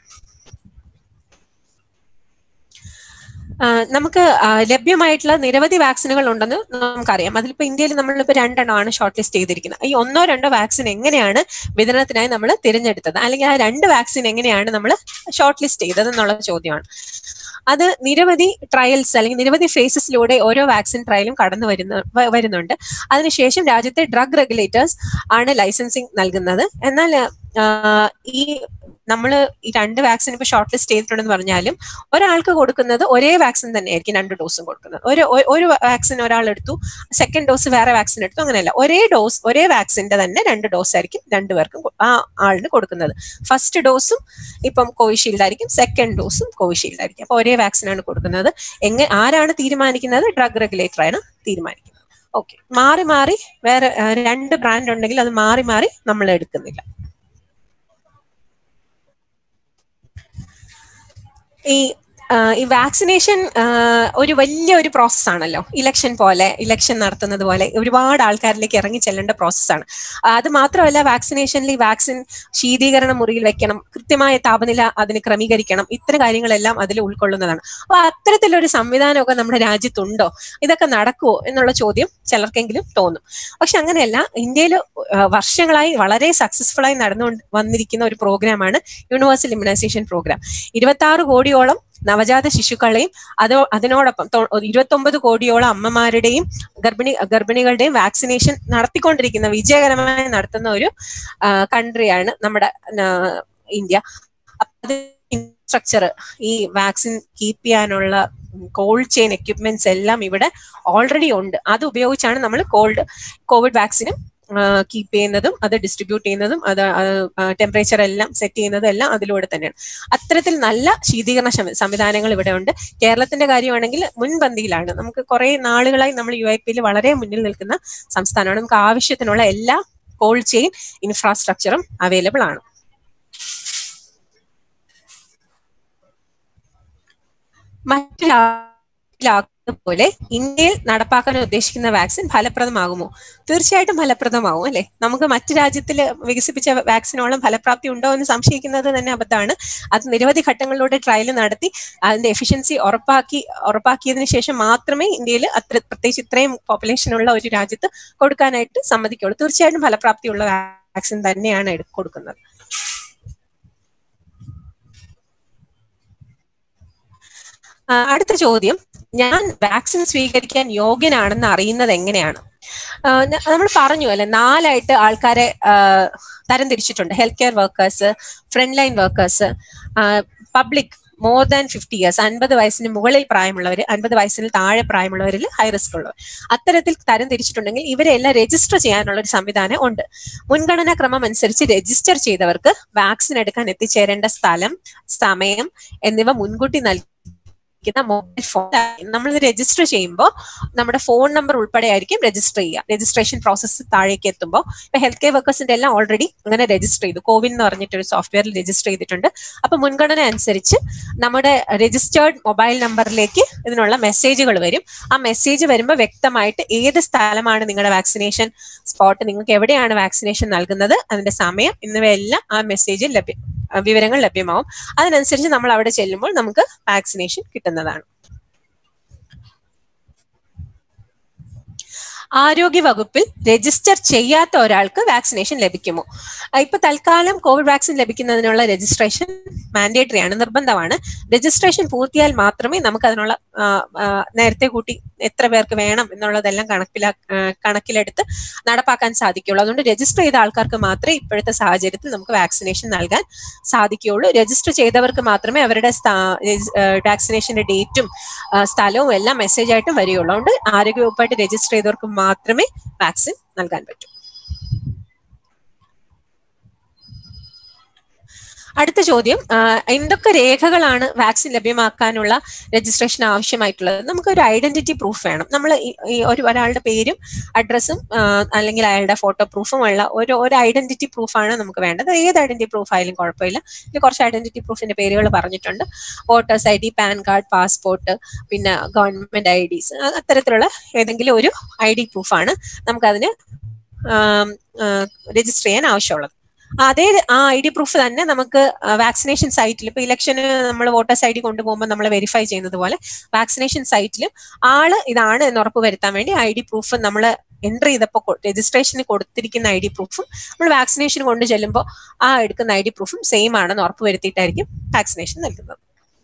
ആ, നമുക്ക് ആ, ലഭ്യമായിട്ടുള്ള നിരവധി വാക്സിനുകൾ ഉണ്ടെന്ന് നമുക്കറിയാം അതിലിപ്പോ ഇന്ത്യയിൽ നമ്മളിപ്പോ രണ്ടെണ്ണമാണ് ഷോർട്ട് ലിസ്റ്റ് ചെയ്തിരിക്കുന്നത് ഈ ഒന്നോ രണ്ടോ വാക്സിൻ എങ്ങനെയാണ് വിതരണത്തിനായി നമ്മൾ തിരഞ്ഞെടുത്തത് അല്ലെങ്കിൽ ആ രണ്ട് വാക്സിൻ എങ്ങനെയാണ് നമ്മൾ ഷോർട്ട് ലിസ്റ്റ് ചെയ്തത് എന്നുള്ള ചോദ്യമാണ് അത് നിരവധി ട്രയൽസ് അല്ലെങ്കിൽ നിരവധി ഫേസസിലൂടെ ഓരോ വാക്സിൻ ട്രയലും കടന്നു വരുന്ന വ- വരുന്നുണ്ട് അതിനുശേഷം രാജ്യത്തെ ഡ്രഗ് റെഗുലേറ്റേഴ്സ് ആണ് ലൈസൻസിങ് നൽകുന്നത് എന്നാൽ ആ, ഈ നമ്മൾ ഈ രണ്ട് വാക്സിൻ ഇപ്പൊ ഷോർട്ട് ലിസ്റ്റ് ചെയ്തിട്ടുണ്ടെന്ന് പറഞ്ഞാലും ഒരാൾക്ക് കൊടുക്കുന്നത് ഒരേ വാക്സിൻ തന്നെയായിരിക്കും രണ്ട് ഡോസും കൊടുക്കുന്നത് ഒരു ഒ- ഒരു വാക്സിൻ ഒരാൾ എടുത്തു സെക്കൻഡ് ഡോസ് വേറെ വാക്സിൻ എടുത്തു അങ്ങനെയല്ല ഒരേ ഡോസ് ഒരേ വാക്സിന്റെ തന്നെ രണ്ട് ഡോസ് ആയിരിക്കും രണ്ടുപേർക്കും കൊ- ആ ആളിന് കൊടുക്കുന്നത് ഫസ്റ്റ് ഡോസും ഇപ്പം കോവിഷീൽഡ് ആയിരിക്കും സെക്കൻഡ് ഡോസും കോവിഷീൽഡ് ആയിരിക്കും അപ്പൊ ഒരേ വാക്സിൻ ആണ് കൊടുക്കുന്നത് എങ്ങനെ ആരാണ് തീരുമാനിക്കുന്നത് ഡ്രഗ് റെഗുലേറ്റർ ആണ് തീരുമാനിക്കുന്നത് ഓക്കെ മാറി മാറി വേറെ ആ, രണ്ട് ബ്രാൻഡ് ഉണ്ടെങ്കിൽ അത് മാറി മാറി നമ്മൾ എടുക്കുന്നില്ല ഈ ഈ വാക്സിനേഷൻ ഒരു വലിയ ഒരു പ്രോസസ്സാണല്ലോ ഇലക്ഷൻ പോലെ ഇലക്ഷൻ നടത്തുന്നത് പോലെ ഒരുപാട് ആൾക്കാരിലേക്ക് ഇറങ്ങി ചെല്ലേണ്ട പ്രോസസ്സാണ് അത് മാത്രമല്ല വാക്സിനേഷനിൽ ഈ വാക്സിൻ ശീതീകരണ മുറിയിൽ വെക്കണം കൃത്യമായ താപനില അതിന് ക്രമീകരിക്കണം ഇത്തരം കാര്യങ്ങളെല്ലാം അതിൽ ഉൾക്കൊള്ളുന്നതാണ് അപ്പൊ അത്തരത്തിലൊരു സംവിധാനമൊക്കെ നമ്മുടെ രാജ്യത്തുണ്ടോ ഇതൊക്കെ നടക്കുമോ എന്നുള്ള ചോദ്യം ചിലർക്കെങ്കിലും തോന്നും പക്ഷെ അങ്ങനെയല്ല ഇന്ത്യയിൽ വർഷങ്ങളായി വളരെ സക്സസ്ഫുൾ ആയി നടന്നു വന്നിരിക്കുന്ന ഒരു പ്രോഗ്രാമാണ് യൂണിവേഴ്സൽ ഇമ്മ്യൂണൈസേഷൻ പ്രോഗ്രാം ഇരുപത്തി ആറ് കോടിയോളം നവജാത ശിശുക്കളെയും അതോ അതിനോടൊപ്പം ഇരുപത്തൊമ്പത് കോടിയോളം അമ്മമാരുടെയും ഗർഭിണി ഗർഭിണികളുടെയും വാക്സിനേഷൻ നടത്തിക്കൊണ്ടിരിക്കുന്ന വിജയകരമായി നടത്തുന്ന ഒരു കൺട്രിയാണ് നമ്മുടെ ഇന്ത്യ ഇൻസ്ട്രക്ചർ ഈ വാക്സിൻ കീപ്പ് ചെയ്യാനുള്ള കോൾഡ് ചെയിൻ എക്യുപ്മെന്റ്സ് എല്ലാം ഇവിടെ ഓൾറെഡി ഉണ്ട് അത് ഉപയോഗിച്ചാണ് നമ്മൾ കോൾഡ് കോവിഡ് വാക്സിനും കീപ്പ് ചെയ്യുന്നതും അത് ഡിസ്ട്രിബ്യൂട്ട് ചെയ്യുന്നതും അത് ടെമ്പറേച്ചർ എല്ലാം സെറ്റ് ചെയ്യുന്നതും എല്ലാം അതിലൂടെ തന്നെയാണ് അത്തരത്തിൽ നല്ല ശീതീകരണ സംവിധാനങ്ങൾ ഇവിടെ ഉണ്ട് കേരളത്തിന്റെ കാര്യമാണെങ്കിൽ മുൻപന്തിയിലാണ് നമുക്ക് കുറെ നാളുകളായി നമ്മൾ യു ഐ പിയിൽ വളരെ മുന്നിൽ നിൽക്കുന്ന സംസ്ഥാനമാണ് നമുക്ക് ആവശ്യത്തിനുള്ള എല്ലാ കോൾഡ് ചെയിൻ ഇൻഫ്രാസ്ട്രക്ചറും അവൈലബിൾ ആണ് മറ്റു പോലെ ഇന്ത്യയിൽ നടപ്പാക്കാൻ ഉദ്ദേശിക്കുന്ന വാക്സിൻ ഫലപ്രദമാകുമോ തീർച്ചയായിട്ടും ഫലപ്രദമാവും അല്ലെ നമുക്ക് മറ്റു രാജ്യത്തിൽ വികസിപ്പിച്ച വാക്സിനോളം ഫലപ്രാപ്തി ഉണ്ടോ എന്ന് സംശയിക്കുന്നത് തന്നെ അബദ്ധമാണ് അത് നിരവധി ഘട്ടങ്ങളിലൂടെ ട്രയൽ നടത്തി അതിന്റെ എഫിഷ്യൻസി ഉറപ്പാക്കി ഉറപ്പാക്കിയതിനു ശേഷം മാത്രമേ ഇന്ത്യയിൽ അത്ര പ്രത്യേകിച്ച് ഇത്രയും പോപ്പുലേഷൻ ഉള്ള ഒരു രാജ്യത്ത് കൊടുക്കാനായിട്ട് സമ്മതിക്കുള്ളൂ തീർച്ചയായിട്ടും ഫലപ്രാപ്തിയുള്ള വാക്സിൻ തന്നെയാണ് കൊടുക്കുന്നത് അടുത്ത ചോദ്യം ഞാൻ വാക്സിൻ സ്വീകരിക്കാൻ യോഗ്യനാണെന്ന് അറിയുന്നത് എങ്ങനെയാണ് നമ്മൾ പറഞ്ഞു അല്ലെ നാലായിട്ട് ആൾക്കാരെ തരംതിരിച്ചിട്ടുണ്ട് health care workers front line workers public more than fifty years അൻപത് വയസ്സിന് മുകളിൽ പ്രായമുള്ളവർ അൻപത് വയസ്സിന് താഴെ പ്രായമുള്ളവരിൽ ഹൈ റിസ്ക് ഉള്ളവർ അത്തരത്തിൽ തരം തിരിച്ചിട്ടുണ്ടെങ്കിൽ ഇവരെല്ലാം രജിസ്റ്റർ ചെയ്യാനുള്ള ഒരു സംവിധാനം ഉണ്ട് മുൻഗണനാ ക്രമം അനുസരിച്ച് രജിസ്റ്റർ ചെയ്തവർക്ക് വാക്സിൻ എടുക്കാൻ എത്തിച്ചേരേണ്ട സ്ഥലം സമയം എന്നിവ മുൻകൂട്ടി നൽകി മൊബൈൽ ഫോൺ നമ്മൾ രജിസ്റ്റർ ചെയ്യുമ്പോൾ നമ്മുടെ ഫോൺ നമ്പർ ഉൾപ്പെടെ ആയിരിക്കും രജിസ്റ്റർ ചെയ്യുക രജിസ്ട്രേഷൻ പ്രോസസ്സ് താഴേക്ക് എത്തുമ്പോൾ ഇപ്പൊ ഹെൽത്ത് കെയർ വർക്കേഴ്സിന്റെ എല്ലാം ഓൾറെഡി അങ്ങനെ രജിസ്റ്റർ ചെയ്തു കോവിൻ എന്ന് പറഞ്ഞിട്ട് ഒരു സോഫ്റ്റ്വെയറിൽ രജിസ്റ്റർ ചെയ്തിട്ടുണ്ട് അപ്പൊ മുൻഗണന അനുസരിച്ച് നമ്മുടെ രജിസ്റ്റേർഡ് മൊബൈൽ നമ്പറിലേക്ക് ഇതിനുള്ള മെസ്സേജുകൾ വരും ആ മെസ്സേജ് വരുമ്പോൾ വ്യക്തമായിട്ട് ഏത് സ്ഥലമാണ് നിങ്ങളുടെ വാക്സിനേഷൻ സ്പോട്ട് നിങ്ങൾക്ക് എവിടെയാണ് വാക്സിനേഷൻ നൽകുന്നത് അതിന്റെ സമയം എന്നിവയെല്ലാം ആ മെസ്സേജിൽ ലഭ്യം വിവരങ്ങൾ ലഭ്യമാവും അതിനനുസരിച്ച് നമ്മൾ അവിടെ ചെല്ലുമ്പോൾ നമുക്ക് വാക്സിനേഷൻ കിട്ടുന്നതാണ് ആരോഗ്യ വകുപ്പിൽ രജിസ്റ്റർ ചെയ്യാത്ത ഒരാൾക്ക് വാക്സിനേഷൻ ലഭിക്കുമോ ഇപ്പൊ തൽക്കാലം കോവിഡ് വാക്സിൻ ലഭിക്കുന്നതിനുള്ള രജിസ്ട്രേഷൻ മാൻഡേറ്ററി ആണ് നിർബന്ധമാണ് രജിസ്ട്രേഷൻ പൂർത്തിയാൽ മാത്രമേ നമുക്ക് അതിനുള്ള നേരത്തെ കൂട്ടി എത്ര പേർക്ക് വേണം എന്നുള്ളതെല്ലാം കണക്കിലാ കണക്കിലെടുത്ത് നടപ്പാക്കാൻ സാധിക്കുള്ളൂ അതുകൊണ്ട് രജിസ്റ്റർ ചെയ്ത ആൾക്കാർക്ക് മാത്രമേ ഇപ്പോഴത്തെ സാഹചര്യത്തിൽ നമുക്ക് വാക്സിനേഷൻ നൽകാൻ സാധിക്കുകയുള്ളൂ രജിസ്റ്റർ ചെയ്തവർക്ക് മാത്രമേ അവരുടെ വാക്സിനേഷന്റെ ഡേറ്റും സ്ഥലവും എല്ലാം മെസ്സേജ് ആയിട്ടും വരികയുള്ളൂ അതുകൊണ്ട് ആരോഗ്യവകുപ്പായിട്ട് രജിസ്റ്റർ ചെയ്തവർക്ക് മാത്രമേ വാക്സിൻ നൽകാൻ പറ്റൂ അടുത്ത ചോദ്യം എന്തൊക്കെ രേഖകളാണ് വാക്സിൻ ലഭ്യമാക്കാനുള്ള രജിസ്ട്രേഷൻ ആവശ്യമായിട്ടുള്ളത് നമുക്ക് ഒരു ഐഡന്റിറ്റി പ്രൂഫ് വേണം നമ്മൾ ഈ ഒരു ഒരാളുടെ പേരും അഡ്രസ്സും അല്ലെങ്കിൽ അയാളുടെ ഫോട്ടോ പ്രൂഫും ഉള്ള ഒരു ഒരു ഐഡന്റിറ്റി പ്രൂഫാണ് നമുക്ക് വേണ്ടത് ഏത് ഐഡന്റിറ്റി പ്രൂഫ് ആയാലും കുഴപ്പമില്ല ഇതിൽ കുറച്ച് ഐഡന്റിറ്റി പ്രൂഫിന്റെ പേരുകൾ പറഞ്ഞിട്ടുണ്ട് voters I D PAN card passport പിന്നെ ഗവൺമെന്റ് ഐ ഡിസ് അത്തരത്തിലുള്ള ഏതെങ്കിലും ഒരു ഐ ഡി പ്രൂഫാണ് നമുക്കതിന് രജിസ്റ്റർ ചെയ്യാൻ ആവശ്യമുള്ളത് അതേ ആ ഐ ഡി പ്രൂഫ് തന്നെ നമുക്ക് വാക്സിനേഷൻ സൈറ്റിൽ ഇപ്പൊ ഇലക്ഷന് നമ്മൾ വോട്ടേഴ്സ് ഐ ഡി കൊണ്ടുപോകുമ്പോൾ നമ്മൾ വെരിഫൈ ചെയ്യുന്നത് പോലെ വാക്സിനേഷൻ സൈറ്റിലും ആള് ഇതാണ് എന്ന് ഉറപ്പ് വരുത്താൻ വേണ്ടി ഐ ഡി പ്രൂഫ് നമ്മൾ എൻട്രി ചെയ്തപ്പോൾ രജിസ്ട്രേഷന് കൊടുത്തിരിക്കുന്ന ഐ ഡി പ്രൂഫും നമ്മൾ വാക്സിനേഷൻ കൊണ്ട് ചെല്ലുമ്പോൾ ആ എടുക്കുന്ന ഐ ഡി പ്രൂഫും സെയിം ആണെന്ന് ഉറപ്പ് വരുത്തിയിട്ടായിരിക്കും വാക്സിനേഷൻ നൽകുന്നത്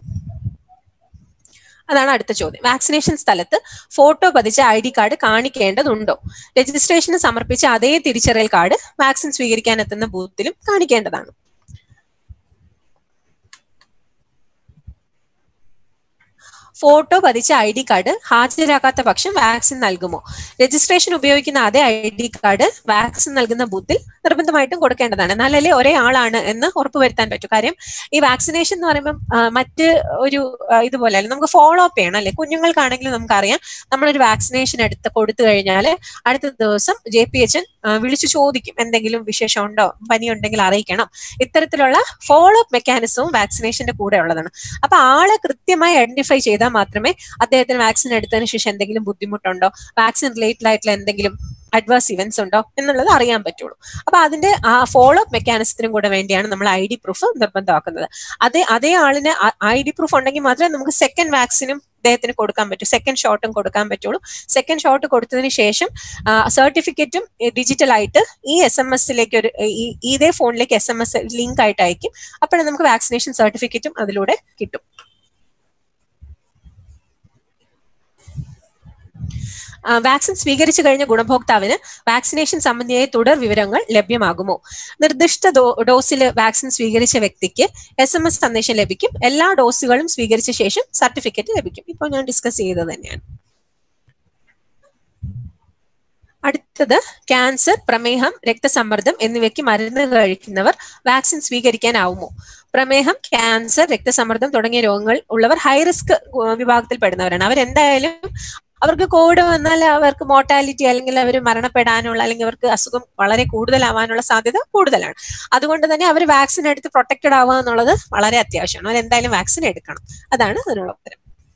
അതാണ് അടുത്ത ചോദ്യം വാക്സിനേഷൻ സ്ഥലത്ത് ഫോട്ടോ പതിച്ച ഐ ഡി കാർഡ് കാണിക്കേണ്ടതുണ്ടോ രജിസ്ട്രേഷന് സമർപ്പിച്ച അതേ തിരിച്ചറിയൽ കാർഡ് വാക്സിൻ സ്വീകരിക്കാൻ എത്തുന്ന ബൂത്തിലും കാണിക്കേണ്ടതാണ് ഫോട്ടോ പതിച്ച ഐ ഡി കാർഡ് ഹാജരാക്കാത്ത പക്ഷം വാക്സിൻ നൽകുമോ രജിസ്ട്രേഷൻ ഉപയോഗിക്കുന്ന അതേ ഐ ഡി കാർഡ് വാക്സിൻ നൽകുന്ന ബൂത്തിൽ നിർബന്ധമായിട്ടും കൊടുക്കേണ്ടതാണ് എന്നാലല്ലേ ഒരേ ആളാണ് എന്ന് ഉറപ്പുവരുത്താൻ പറ്റൂ കാര്യം ഈ വാക്സിനേഷൻ എന്ന് പറയുമ്പോൾ മറ്റ് ഒരു ഇതുപോലെ അല്ല നമുക്ക് ഫോളോ അപ്പ് ചെയ്യണം അല്ലെ കുഞ്ഞുങ്ങൾക്കാണെങ്കിലും നമുക്കറിയാം നമ്മളൊരു വാക്സിനേഷൻ എടുത്ത് കൊടുത്തു കഴിഞ്ഞാൽ അടുത്ത ദിവസം ജെ പി എച്ച് എൻ ആ, വിളിച്ചു ചോദിക്കും എന്തെങ്കിലും വിശേഷം ഉണ്ടോ പനി ഉണ്ടെങ്കിൽ അറിയിക്കണം ഇത്തരത്തിലുള്ള ഫോളോ അപ്പ് മെക്കാനിസവും വാക്സിനേഷന്റെ കൂടെ ഉള്ളതാണ് അപ്പൊ ആളെ കൃത്യമായി ഐഡന്റിഫൈ ചെയ്താൽ മാത്രമേ അദ്ദേഹത്തിന് വാക്സിൻ എടുത്തതിന് ശേഷം എന്തെങ്കിലും ബുദ്ധിമുട്ടുണ്ടോ വാക്സിൻ റിലേറ്റഡ് ആയിട്ടുള്ള എന്തെങ്കിലും അഡ്വേഴ്സ് ഇവന്റ്സ് ഉണ്ടോ എന്നുള്ളത് അറിയാൻ പറ്റുള്ളൂ അപ്പൊ അതിന്റെ ആ ഫോളോ അപ്പ് മെക്കാനിസത്തിനും കൂടെ വേണ്ടിയാണ് നമ്മൾ ഐ ഡി പ്രൂഫ് നിർബന്ധമാക്കുന്നത് അതേ അതേ ആളിന് ഐ ഡി പ്രൂഫ് ഉണ്ടെങ്കിൽ മാത്രമേ നമുക്ക് സെക്കൻഡ് വാക്സിനും അദ്ദേഹത്തിന് കൊടുക്കാൻ പറ്റൂ സെക്കൻഡ് ഷോട്ടും കൊടുക്കാൻ പറ്റുള്ളൂ സെക്കൻഡ് ഷോട്ട് കൊടുത്തതിന് ശേഷം സർട്ടിഫിക്കറ്റും ഡിജിറ്റൽ ആയിട്ട് ഈ എസ് എം എസിലേക്ക് ഒരു ഈ ഇതേ ഫോണിലേക്ക് എസ് എം എസ് ലിങ്ക് ആയിട്ട് അയക്കും അപ്പോഴേ നമുക്ക് വാക്സിനേഷൻ സർട്ടിഫിക്കറ്റും അതിലൂടെ കിട്ടും ആ, വാക്സിൻ സ്വീകരിച്ചു കഴിഞ്ഞ ഗുണഭോക്താവിന് വാക്സിനേഷൻ സംബന്ധിയായ തുടർ വിവരങ്ങൾ ലഭ്യമാകുമോ നിർദ്ദിഷ്ട ഡോ- ഡോസിൽ വാക്സിൻ സ്വീകരിച്ച വ്യക്തിക്ക് എസ് എം എസ് സന്ദേശം ലഭിക്കും എല്ലാ ഡോസുകളും സ്വീകരിച്ച ശേഷം സർട്ടിഫിക്കറ്റ് ലഭിക്കും ഇപ്പോൾ ഞാൻ ഡിസ്കസ് ചെയ്തത് തന്നെയാണ് അടുത്തത് ക്യാൻസർ പ്രമേഹം രക്തസമ്മർദ്ദം എന്നിവയ്ക്ക് മരുന്ന് കഴിക്കുന്നവർ വാക്സിൻ സ്വീകരിക്കാനാവുമോ പ്രമേഹം ക്യാൻസർ രക്തസമ്മർദ്ദം തുടങ്ങിയ രോഗങ്ങൾ ഉള്ളവർ ഹൈ റിസ്ക് വിഭാഗത്തിൽ പെടുന്നവരാണ് അവരെന്തായാലും അവർക്ക് കോവിഡ് വന്നാൽ അവർക്ക് മോർട്ടാലിറ്റി അല്ലെങ്കിൽ അവർ മരണപ്പെടാനുള്ള അല്ലെങ്കിൽ അവർക്ക് അസുഖം വളരെ കൂടുതലാവാനുള്ള സാധ്യത കൂടുതലാണ് അതുകൊണ്ട് തന്നെ അവർ വാക്സിൻ എടുത്ത് പ്രൊട്ടക്റ്റഡ് ആവുക എന്നുള്ളത് വളരെ അത്യാവശ്യമാണ് അവരെന്തായാലും വാക്സിൻ എടുക്കണം അതാണ് അതിനുള്ള ഉത്തരം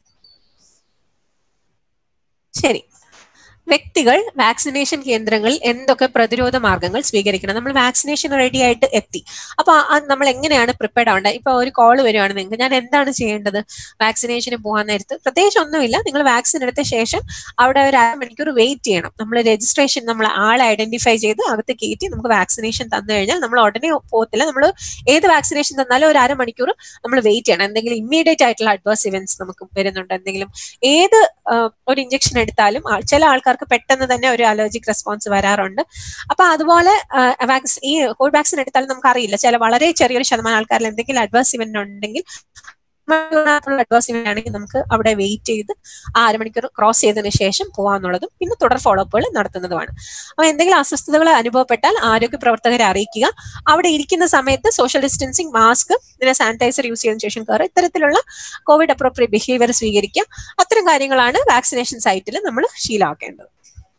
ശരി വ്യക്തികൾ വാക്സിനേഷൻ കേന്ദ്രങ്ങളിൽ എന്തൊക്കെ പ്രതിരോധ മാർഗങ്ങൾ സ്വീകരിക്കണം നമ്മൾ വാക്സിനേഷൻ റെഡി ആയിട്ട് എത്തി അപ്പൊ ആ- ആ നമ്മൾ എങ്ങനെയാണ് പ്രിപ്പയർഡ് ആവേണ്ടത് ഇപ്പൊ ഒരു കോൾ വരുവാണ് നിങ്ങൾക്ക് ഞാൻ എന്താണ് ചെയ്യേണ്ടത് വാക്സിനേഷന് പോകാൻ നേരത്ത് പ്രത്യേകിച്ച് ഒന്നുമില്ല നിങ്ങൾ വാക്സിൻ എടുത്ത ശേഷം അവിടെ ഒരു അരമണിക്കൂർ വെയിറ്റ് ചെയ്യണം നമ്മൾ രജിസ്ട്രേഷൻ നമ്മൾ ആളെ ഐഡന്റിഫൈ ചെയ്ത് അകത്ത് കയറ്റി നമുക്ക് വാക്സിനേഷൻ തന്നു കഴിഞ്ഞാൽ നമ്മൾ ഉടനെ പോകത്തില്ല നമ്മൾ ഏത് വാക്സിനേഷൻ തന്നാലും ഒരു അരമണിക്കൂർ നമ്മൾ വെയിറ്റ് ചെയ്യണം എന്തെങ്കിലും ഇമ്മീഡിയറ്റ് ആയിട്ടുള്ള അഡ്വേഴ്സ് ഇവന്റ്സ് നമുക്ക് വരുന്നുണ്ട് എന്തെങ്കിലും ഏത് ആ, ഒരു ഇഞ്ചക്ഷൻ എടുത്താലും ആ- ചില ആൾക്കാർക്ക് പെട്ടെന്ന് തന്നെ ഒരു അലർജിക് റെസ്പോൺസ് വരാറുണ്ട് അപ്പൊ അതുപോലെ ആ, വാക്സ് ഈ കോവിഡ് വാക്സിൻ എടുത്താലും നമുക്ക് അറിയില്ല ചില വളരെ ചെറിയൊരു ശതമാനം ആൾക്കാരിൽ എന്തെങ്കിലും അഡ്വേഴ്സ് ഇവന്റ് ഉണ്ടെങ്കിൽ അഡ്വേഴ്സ് ഇവന്റ് ആണെങ്കിൽ നമുക്ക് അവിടെ വെയിറ്റ് ചെയ്ത് ആ അരമണിക്കൂർ ക്രോസ് ചെയ്തതിനു ശേഷം പോകാന്നുള്ളതും പിന്നെ തുടർ ഫോളോ അപ്പുകൾ നടത്തുന്നതുമാണ് അപ്പൊ എന്തെങ്കിലും അസ്വസ്ഥതകൾ അനുഭവപ്പെട്ടാൽ ആരോഗ്യ പ്രവർത്തകരെ അറിയിക്കുക അവിടെ ഇരിക്കുന്ന സമയത്ത് സോഷ്യൽ ഡിസ്റ്റൻസിങ് മാസ്ക് പിന്നെ സാനിറ്റൈസർ യൂസ് ചെയ്തതിനു ശേഷം കയറുക ഇത്തരത്തിലുള്ള കോവിഡ് അപ്രോപ്രിയ ബിഹേവിയർ സ്വീകരിക്കുക അത്തരം കാര്യങ്ങളാണ് വാക്സിനേഷൻ സൈറ്റിൽ നമ്മൾ ശീലമാക്കേണ്ടത്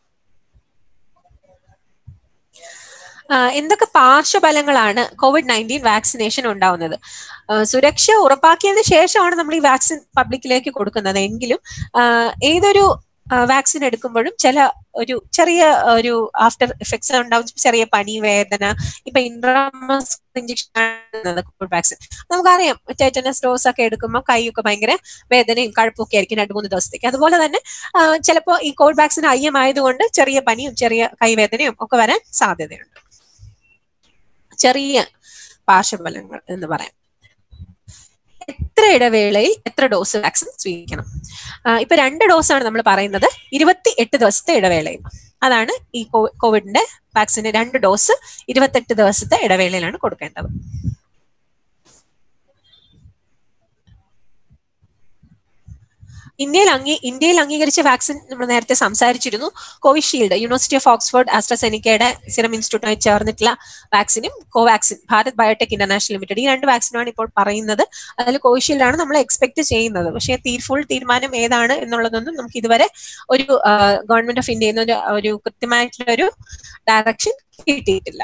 ആ, എന്തൊക്കെ പാർശ്വഫലങ്ങളാണ് കോവിഡ് നയൻറ്റീൻ വാക്സിനേഷൻ ഉണ്ടാവുന്നത് ആ, സുരക്ഷ ഉറപ്പാക്കിയതിനു ശേഷമാണ് നമ്മൾ ഈ വാക്സിൻ പബ്ലിക്കിലേക്ക് കൊടുക്കുന്നത് എങ്കിലും ആ, ഏതൊരു വാക്സിൻ എടുക്കുമ്പോഴും ചില ഒരു ചെറിയ ഒരു ആഫ്റ്റർ എഫക്ട്സ് ഉണ്ടാവും ചെറിയ പനി വേദന ഇപ്പൊ ഇൻട്രാമസ് ഇഞ്ചക്ഷൻ കോവിഡ് വാക്സിൻ നമുക്കറിയാം ടെറ്റനസ് ഡോസ് ഒക്കെ എടുക്കുമ്പോൾ കൈയൊക്കെ ഭയങ്കര വേദനയും കഴുപ്പൊക്കെ ആയിരിക്കും രണ്ട് മൂന്ന് ദിവസത്തേക്ക് അതുപോലെ തന്നെ ചിലപ്പോൾ ഈ കോവിഡ് വാക്സിൻ ഐ എം ആയതുകൊണ്ട് ചെറിയ പനിയും ചെറിയ കൈവേദനയും ഒക്കെ വരാൻ സാധ്യതയുണ്ട് ചെറിയ പാർശ്വഫലങ്ങൾ എന്ന് പറയാം എത്ര ഇടവേളയിൽ എത്ര ഡോസ് വാക്സിൻ സ്വീകരിക്കണം ആ, ഇപ്പൊ രണ്ട് ഡോസാണ് നമ്മൾ പറയുന്നത് ഇരുപത്തി എട്ട് ദിവസത്തെ ഇടവേളയിൽ അതാണ് ഈ കോ- കോവിഡിന്റെ വാക്സിന് രണ്ട് ഡോസ് ഇരുപത്തെട്ട് ദിവസത്തെ ഇടവേളയിലാണ് കൊടുക്കേണ്ടത് ഇന്ത്യയിൽ അംഗീ ഇന്ത്യയിൽ അംഗീകരിച്ച വാക്സിൻ നമ്മൾ നേരത്തെ സംസാരിച്ചിരുന്നു കോവിഷീൽഡ് യൂണിവേഴ്സിറ്റി ഓഫ് ഓക്സ്ഫോർഡ് ആസ്ട്രസെനിക്കയുടെ സിറം ഇൻസ്റ്റിറ്റ്യൂട്ടുമായി ചേർന്നിട്ടുള്ള വാക്സിനും Covaxin Bharat Biotech International Limited ഈ രണ്ട് വാക്സിനുമാണ് ഇപ്പോൾ പറയുന്നത് അതിൽ കോവിഷീൽഡ് ആണ് നമ്മൾ എക്സ്പെക്ട് ചെയ്യുന്നത് പക്ഷേ തീർ ഫുൾ തീരുമാനം ഏതാണ് എന്നുള്ളതൊന്നും നമുക്ക് ഇതുവരെ ഒരു ഗവൺമെന്റ് ഓഫ് ഇന്ത്യയിൽ നിന്ന് ഒരു ഒരു കൃത്യമായിട്ടുള്ള ഒരു ഡയറക്ഷൻ കിട്ടിയിട്ടില്ല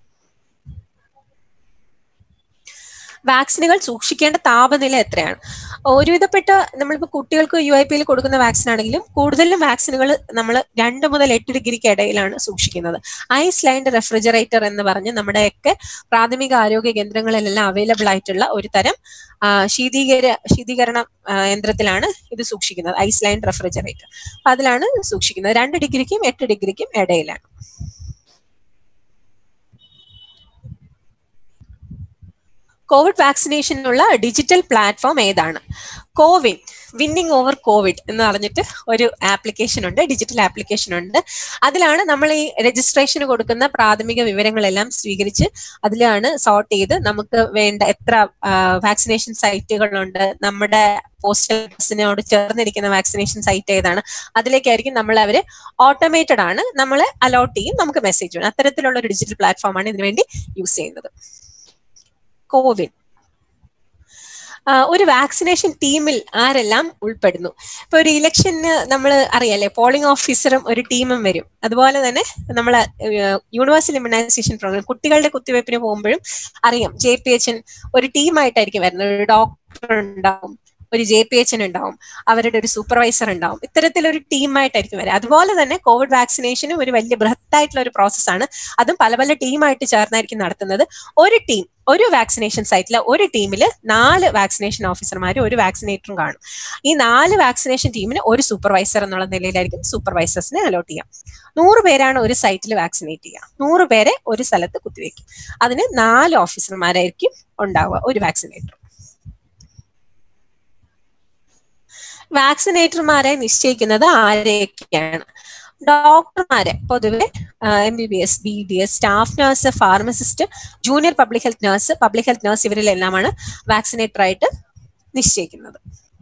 വാക്സിനുകൾ സൂക്ഷിക്കേണ്ട താപനില എത്രയാണ് ഒരുവിധപ്പെട്ട നമ്മളിപ്പോൾ കുട്ടികൾക്ക് യു ഐ പിയിൽ കൊടുക്കുന്ന വാക്സിൻ ആണെങ്കിലും കൂടുതലും വാക്സിനുകൾ നമ്മൾ രണ്ട് മുതൽ എട്ട് ഡിഗ്രിക്ക് ഇടയിലാണ് സൂക്ഷിക്കുന്നത് ഐസ് ലൈൻഡ് റെഫ്രിജറേറ്റർ എന്ന് പറഞ്ഞ് നമ്മുടെയൊക്കെ പ്രാഥമിക ആരോഗ്യ കേന്ദ്രങ്ങളിലെല്ലാം അവൈലബിൾ ആയിട്ടുള്ള ഒരു തരം ആ, ശീതീകര ശീതീകരണ ആ, യന്ത്രത്തിലാണ് ഇത് സൂക്ഷിക്കുന്നത് ഐസ് ലൈൻഡ് റെഫ്രിജറേറ്റർ അതിലാണ് സൂക്ഷിക്കുന്നത് രണ്ട് ഡിഗ്രിക്കും എട്ട് ഡിഗ്രിക്കും ഇടയിലാണ് കോവിഡ് വാക്സിനേഷനുള്ള ഡിജിറ്റൽ പ്ലാറ്റ്ഫോം ഏതാണ് കോവിൻ വിന്നിങ് ഓവർ കോവിഡ് എന്ന് പറഞ്ഞിട്ട് ഒരു ആപ്ലിക്കേഷൻ ഉണ്ട് ഡിജിറ്റൽ ആപ്ലിക്കേഷൻ ഉണ്ട് അതിലാണ് നമ്മൾ ഈ രജിസ്ട്രേഷന് കൊടുക്കുന്ന പ്രാഥമിക വിവരങ്ങളെല്ലാം സ്വീകരിച്ച് അതിലാണ് സോർട്ട് ചെയ്ത് നമുക്ക് വേണ്ട എത്ര വാക്സിനേഷൻ സൈറ്റുകളുണ്ട് നമ്മുടെ പോസ്റ്റൽ ബസ്സിനോട് ചേർന്നിരിക്കുന്ന വാക്സിനേഷൻ സൈറ്റ് ഏതാണ് അതിലേക്കായിരിക്കും നമ്മൾ അവർ ഓട്ടോമേറ്റഡ് ആണ് നമ്മൾ അലോട്ട് ചെയ്യും നമുക്ക് മെസ്സേജ് വേണം അത്തരത്തിലുള്ള ഒരു ഡിജിറ്റൽ പ്ലാറ്റ്ഫോമാണ് ഇതിനുവേണ്ടി യൂസ് ചെയ്യുന്നത് കോവിൻ ആ, ഒരു വാക്സിനേഷൻ ടീമിൽ ആരെല്ലാം ഉൾപ്പെടുന്നു ഇപ്പൊ ഒരു ഇലക്ഷന് നമ്മൾ അറിയാലേ പോളിംഗ് ഓഫീസറും ഒരു ടീമും വരും അതുപോലെ തന്നെ നമ്മൾ യൂണിവേഴ്സൽ ഇമ്മ്യൂണൈസേഷൻ പ്രോഗ്രാം കുട്ടികളുടെ കുത്തിവയ്പ്പിന് പോകുമ്പോഴും അറിയാം ജെ പി എച്ച് ഒരു ടീമായിട്ടായിരിക്കും വരുന്നത് ഒരു ഡോക്ടർ ഉണ്ടാവും ഒരു ജെ പി എച്ച് ഉണ്ടാവും അവരുടെ ഒരു സൂപ്പർവൈസർ ഉണ്ടാവും ഇത്തരത്തിലൊരു ടീമായിട്ടായിരിക്കും വരിക അതുപോലെ തന്നെ കോവിഡ് വാക്സിനേഷനും ഒരു വലിയ ബൃഹത്തായിട്ടുള്ള ഒരു പ്രോസസ്സാണ് അതും പല പല ടീമായിട്ട് ചേർന്നായിരിക്കും നടത്തുന്നത് ഒരു ടീം ഒരു വാക്സിനേഷൻ സൈറ്റിൽ ഒരു ടീമിൽ നാല് വാക്സിനേഷൻ ഓഫീസർമാരും ഒരു വാക്സിനേറ്ററും കാണും ഈ നാല് വാക്സിനേഷൻ ടീമിന് ഒരു സൂപ്പർവൈസർ എന്നുള്ള നിലയിലായിരിക്കും സൂപ്പർവൈസേഴ്സിനെ അലോട്ട് ചെയ്യാം നൂറ് പേരാണ് ഒരു സൈറ്റിൽ വാക്സിനേറ്റ് ചെയ്യുക നൂറ് പേരെ ഒരു സ്ഥലത്ത് കുത്തിവെക്കും അതിന് നാല് ഓഫീസർമാരായിരിക്കും ഉണ്ടാവുക ഒരു വാക്സിനേറ്റർ വാക്സിനേറ്റർമാരെ നിശ്ചയിക്കുന്നത് ആരെയൊക്കെയാണ് ഡോക്ടർമാരെ പൊതുവെ M B B S B D S staff nurse pharmacist junior public health nurse public health nurse ഇവരിലെല്ലാമാണ് വാക്സിനേറ്റർ ആയിട്ട് നിശ്ചയിക്കുന്നത്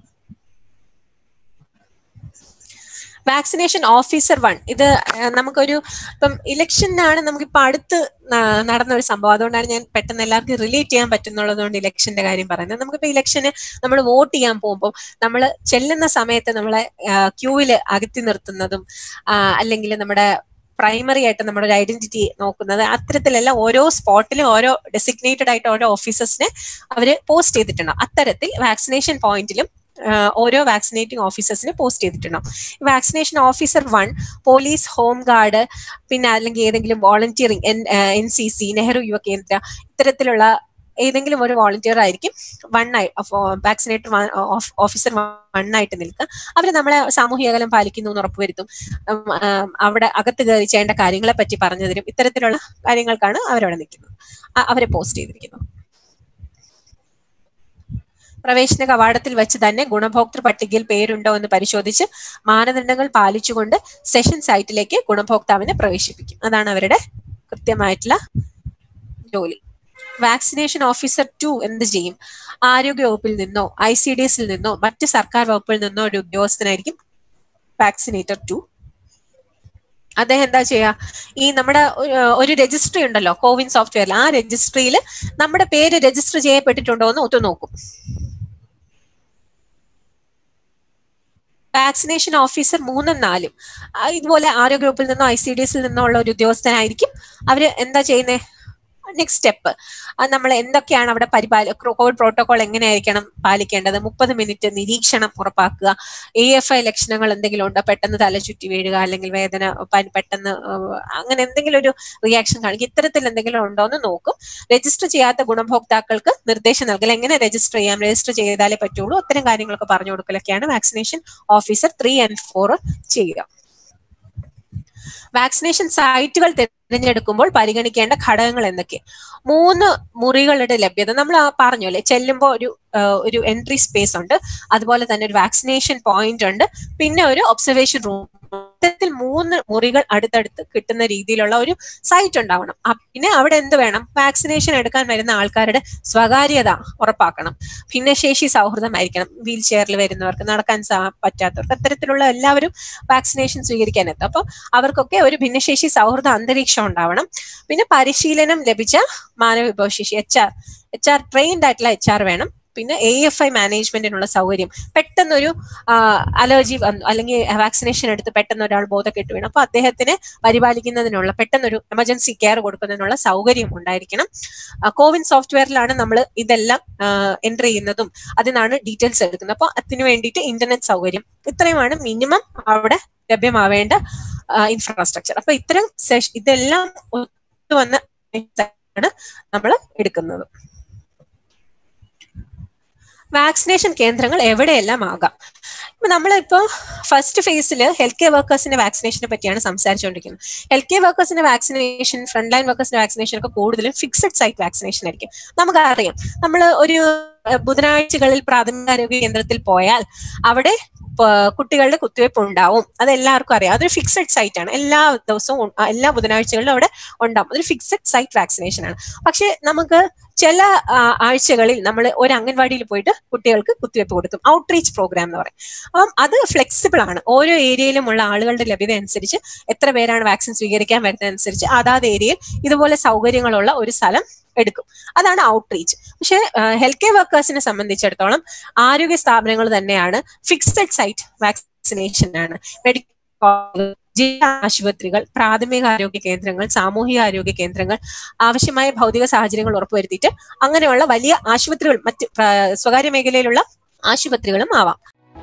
വാക്സിനേഷൻ ഓഫീസർ വൺ ഇത് ആ, നമുക്കൊരു ഇപ്പം ഇലക്ഷനാണ് നമുക്കിപ്പോ അടുത്ത് ന- നടന്ന ഒരു സംഭവം അതുകൊണ്ടാണ് ഞാൻ പെട്ടെന്ന് എല്ലാവർക്കും റിലേറ്റ് ചെയ്യാൻ പറ്റുന്നുള്ളത് കൊണ്ട് ഇലക്ഷന്റെ കാര്യം പറയുന്നത് നമുക്കിപ്പോ ഇലക്ഷന് നമ്മൾ വോട്ട് ചെയ്യാൻ പോകുമ്പോൾ നമ്മൾ ചെല്ലുന്ന സമയത്ത് നമ്മളെ ക്യൂവിൽ അകറ്റി നിർത്തുന്നതും ആ, അല്ലെങ്കിൽ നമ്മുടെ പ്രൈമറി ആയിട്ട് നമ്മുടെ ഒരു ഐഡന്റിറ്റി നോക്കുന്നത് അത്തരത്തിലെല്ലാം ഓരോ സ്പോട്ടിലും ഓരോ ഡെസിഗ്നേറ്റഡ് ആയിട്ട് ഓരോ ഓഫീസേഴ്സിനെ അവര് പോസ്റ്റ് ചെയ്തിട്ടുണ്ടാവും അത്തരത്തിൽ വാക്സിനേഷൻ പോയിന്റിലും ഓരോ വാക്സിനേറ്റിംഗ് ഓഫീസേഴ്സിനെ പോസ്റ്റ് ചെയ്തിട്ടുണ്ടാവും vaccination officer one police home guard പിന്നെ അല്ലെങ്കിൽ ഏതെങ്കിലും volunteering N N C C Nehru Yuva Kendra ഇത്തരത്തിലുള്ള ഏതെങ്കിലും ഒരു വോളണ്ടിയർ ആയിരിക്കും വൺ ആയി വാക്സിനേറ്റർ ഓഫീസർ വൺ ആയിട്ട് നിൽക്കുക അവർ നമ്മളെ സാമൂഹിക അകലം പാലിക്കുന്നു എന്ന് ഉറപ്പുവരുത്തും ഉം, ആം, അവിടെ അകത്ത് കയറി ചെയ്യേണ്ട കാര്യങ്ങളെ പറ്റി പറഞ്ഞു തരും ഇത്തരത്തിലുള്ള കാര്യങ്ങൾക്കാണ് അവരവിടെ നിൽക്കുന്നത് അ- അവരെ പോസ്റ്റ് ചെയ്തിരിക്കുന്നത് പ്രവേശന കവാടത്തിൽ വെച്ച് തന്നെ ഗുണഭോക്തൃ പട്ടികയിൽ പേരുണ്ടോ എന്ന് പരിശോധിച്ച് മാനദണ്ഡങ്ങൾ പാലിച്ചുകൊണ്ട് സെഷൻ സൈറ്റിലേക്ക് ഗുണഭോക്താവിനെ പ്രവേശിപ്പിക്കും അതാണ് അവരുടെ കൃത്യമായിട്ടുള്ള ജോലി വാക്സിനേഷൻ ഓഫീസർ ടു എന്ത് ചെയ്യും ആരോഗ്യ വകുപ്പിൽ നിന്നോ ഐ സി ഡി എസിൽ നിന്നോ മറ്റ് സർക്കാർ വകുപ്പിൽ നിന്നോ ഒരു ഉദ്യോഗസ്ഥനായിരിക്കും വാക്സിനേറ്റർ ടു അദ്ദേഹം എന്താ ചെയ്യാ ഈ നമ്മുടെ ഒരു- ഒരു രജിസ്ട്രി ഉണ്ടല്ലോ കോവിൻ സോഫ്റ്റ്വെയറിൽ ആ രജിസ്ട്രിയിൽ നമ്മുടെ പേര് രജിസ്റ്റർ ചെയ്യപ്പെട്ടിട്ടുണ്ടോ എന്ന് ഒത്തു നോക്കും വാക്സിനേഷൻ ഓഫീസർ മൂന്നും നാലും ആ, ഇതുപോലെ ആരോഗ്യ വകുപ്പിൽ നിന്നോ ഐ സി ഡി എസിൽ നിന്നോ ഉള്ള ഒരു ഉദ്യോഗസ്ഥനായിരിക്കും അവര് എന്താ ചെയ്യുന്നത് നെക്സ്റ്റ് സ്റ്റെപ്പ് നമ്മൾ എന്തൊക്കെയാണ് അവിടെ പരിപാല കോവിഡ് പ്രോട്ടോകോൾ എങ്ങനെയായിരിക്കണം പാലിക്കേണ്ടത് മുപ്പത് മിനിറ്റ് നിരീക്ഷണം ഉറപ്പാക്കുക എ എഫ് ഐ ലക്ഷണങ്ങൾ എന്തെങ്കിലും ഉണ്ടോ പെട്ടെന്ന് തല ചുറ്റി വീഴുക അല്ലെങ്കിൽ വേദന പനി പെട്ടെന്ന് ഏഹ്, അങ്ങനെ എന്തെങ്കിലും ഒരു റിയാക്ഷൻ കാണിക്കുക ഇത്തരത്തിൽ എന്തെങ്കിലും ഉണ്ടോ എന്ന് നോക്കും രജിസ്റ്റർ ചെയ്യാത്ത ഗുണഭോക്താക്കൾക്ക് നിർദ്ദേശം നൽകൽ എങ്ങനെ രജിസ്റ്റർ ചെയ്യാം രജിസ്റ്റർ ചെയ്താലേ പറ്റുള്ളൂ അത്തരം കാര്യങ്ങളൊക്കെ പറഞ്ഞു കൊടുക്കലൊക്കെയാണ് vaccination officer three and four ചെയ്യുക വാക്സിനേഷൻ സൈറ്റുകൾ തിരഞ്ഞെടുക്കുമ്പോൾ പരിഗണിക്കേണ്ട ഘടകങ്ങൾ എന്തൊക്കെ മൂന്ന് മുറികളുടെ ലഭ്യത നമ്മൾ ആ പറഞ്ഞു അല്ലേ ചെല്ലുമ്പോൾ ഒരു ആ, ഒരു എൻട്രി സ്പേസ് ഉണ്ട് അതുപോലെ തന്നെ ഒരു വാക്സിനേഷൻ പോയിന്റ് ഉണ്ട് പിന്നെ ഒരു ഒബ്സർവേഷൻ റൂം മൊത്തത്തിൽ മൂന്ന് മുറികൾ അടുത്തടുത്ത് കിട്ടുന്ന രീതിയിലുള്ള ഒരു സൈറ്റ് ഉണ്ടാവണം അ- പിന്നെ അവിടെ എന്ത് വേണം വാക്സിനേഷൻ എടുക്കാൻ വരുന്ന ആൾക്കാരുടെ സ്വകാര്യത ഉറപ്പാക്കണം ഭിന്നശേഷി സൗഹൃദമായിരിക്കണം വീൽ ചെയറിൽ വരുന്നവർക്ക് നടക്കാൻ സാ- പറ്റാത്തവർക്ക് അത്തരത്തിലുള്ള എല്ലാവരും വാക്സിനേഷൻ സ്വീകരിക്കാൻ എത്തും അപ്പോൾ അവർക്കൊക്കെ ഒരു ഭിന്നശേഷി സൗഹൃദ അന്തരീക്ഷം ഉണ്ടാവണം പിന്നെ പരിശീലനം ലഭിച്ച മാനവ വിഭവശേഷി H R H R trained ആയിട്ടുള്ള എച്ച് ആർ വേണം പിന്നെ എ എഫ് ഐ മാനേജ്മെന്റിനുള്ള സൗകര്യം പെട്ടെന്നൊരു അലർജി വന്നു അല്ലെങ്കിൽ വാക്സിനേഷൻ എടുത്ത് പെട്ടെന്ന് ഒരാൾ ബോധക്കെട്ട് വീണു അപ്പൊ അദ്ദേഹത്തിനെ പരിപാലിക്കുന്നതിനുള്ള പെട്ടെന്നൊരു എമർജൻസി കെയർ കൊടുക്കുന്നതിനുള്ള സൗകര്യം ഉണ്ടായിരിക്കണം ആ, കോവിൻ സോഫ്റ്റ്വെയറിലാണ് നമ്മൾ ഇതെല്ലാം എൻ്റർ ചെയ്യുന്നതും അതിനാണ് ഡീറ്റെയിൽസ് എടുക്കുന്നത് അപ്പോൾ അതിന് വേണ്ടിയിട്ട് ഇന്റർനെറ്റ് സൗകര്യം ഇത്രയുമാണ് മിനിമം അവിടെ ലഭ്യമാവേണ്ട ഇൻഫ്രാസ്ട്രക്ചർ അപ്പൊ ഇത്തരം സെഷ- ഇതെല്ലാം ഒത്തുവന്ന ആണ് നമ്മൾ എടുക്കുന്നത് വാക്സിനേഷൻ കേന്ദ്രങ്ങൾ എവിടെയെല്ലാം ആകാം ഇപ്പൊ നമ്മളിപ്പോ ഫസ്റ്റ് ഫേസിൽ ഹെൽത്ത് കെയർ വർക്കേഴ്സിന്റെ വാക്സിനേഷനെ പറ്റിയാണ് സംസാരിച്ചുകൊണ്ടിരിക്കുന്നത് ഹെൽത്ത് കെയർ വർക്കേഴ്സിന്റെ വാക്സിനേഷൻ ഫ്രണ്ട് ലൈൻ വർക്കേഴ്സിന്റെ വാക്സിനേഷൻ ഒക്കെ കൂടുതലും ഫിക്സഡ് സൈറ്റ് വാക്സിനേഷൻ ആയിരിക്കും നമുക്കറിയാം നമ്മൾ ഒരു ഏഹ്, ബുധനാഴ്ചകളിൽ പ്രാഥമികാരോഗ്യ കേന്ദ്രത്തിൽ പോയാൽ അവിടെ പ- കുട്ടികളുടെ കുത്തിവയ്പ്പ് ഉണ്ടാവും അത് എല്ലാവർക്കും അറിയാം അതൊരു ഫിക്സഡ് സൈറ്റ് ആണ് എല്ലാ ദിവസവും ഉ- ആ, എല്ലാ ബുധനാഴ്ചകളിലും അവിടെ ഉണ്ടാവും അതൊരു ഫിക്സഡ് സൈറ്റ് വാക്സിനേഷൻ ആണ് പക്ഷെ നമുക്ക് ചില ആ, ആഴ്ചകളിൽ നമ്മൾ ഒരു അംഗൻവാടിയിൽ പോയിട്ട് കുട്ടികൾക്ക് കുത്തിവയ്പ്പ് കൊടുക്കും ഔട്ട്റീച്ച് പ്രോഗ്രാം എന്ന് പറയും അപ്പം അത് ഫ്ലെക്സിബിൾ ആണ് ഓരോ ഏരിയയിലുമുള്ള ആളുകളുടെ ലഭ്യത അനുസരിച്ച് എത്ര പേരാണ് വാക്സിൻ സ്വീകരിക്കാൻ വരുന്നത് അനുസരിച്ച് അതാത് ഏരിയയിൽ ഇതുപോലെ സൗകര്യങ്ങളുള്ള ഒരു സ്ഥലം എടുക്കും അതാണ് ഔട്ട്റീച്ച് പക്ഷെ ഹെൽത്ത് കെയർ വർക്കേഴ്സിനെ സംബന്ധിച്ചിടത്തോളം ആരോഗ്യ സ്ഥാപനങ്ങൾ തന്നെയാണ് ഫിക്സഡ് സൈറ്റ് വാക്സിനേഷൻ ആണ് മെഡിക്കൽ ജില്ലാ ആശുപത്രികൾ പ്രാഥമിക ആരോഗ്യ കേന്ദ്രങ്ങൾ സാമൂഹിക ആരോഗ്യ കേന്ദ്രങ്ങൾ ആവശ്യമായ ഭൗതിക സാഹചര്യങ്ങൾ ഉറപ്പുവരുത്തിയിട്ട് അങ്ങനെയുള്ള വലിയ ആശുപത്രികൾ മറ്റ് സ്വകാര്യ മേഖലയിലുള്ള ആശുപത്രികളും ആവാം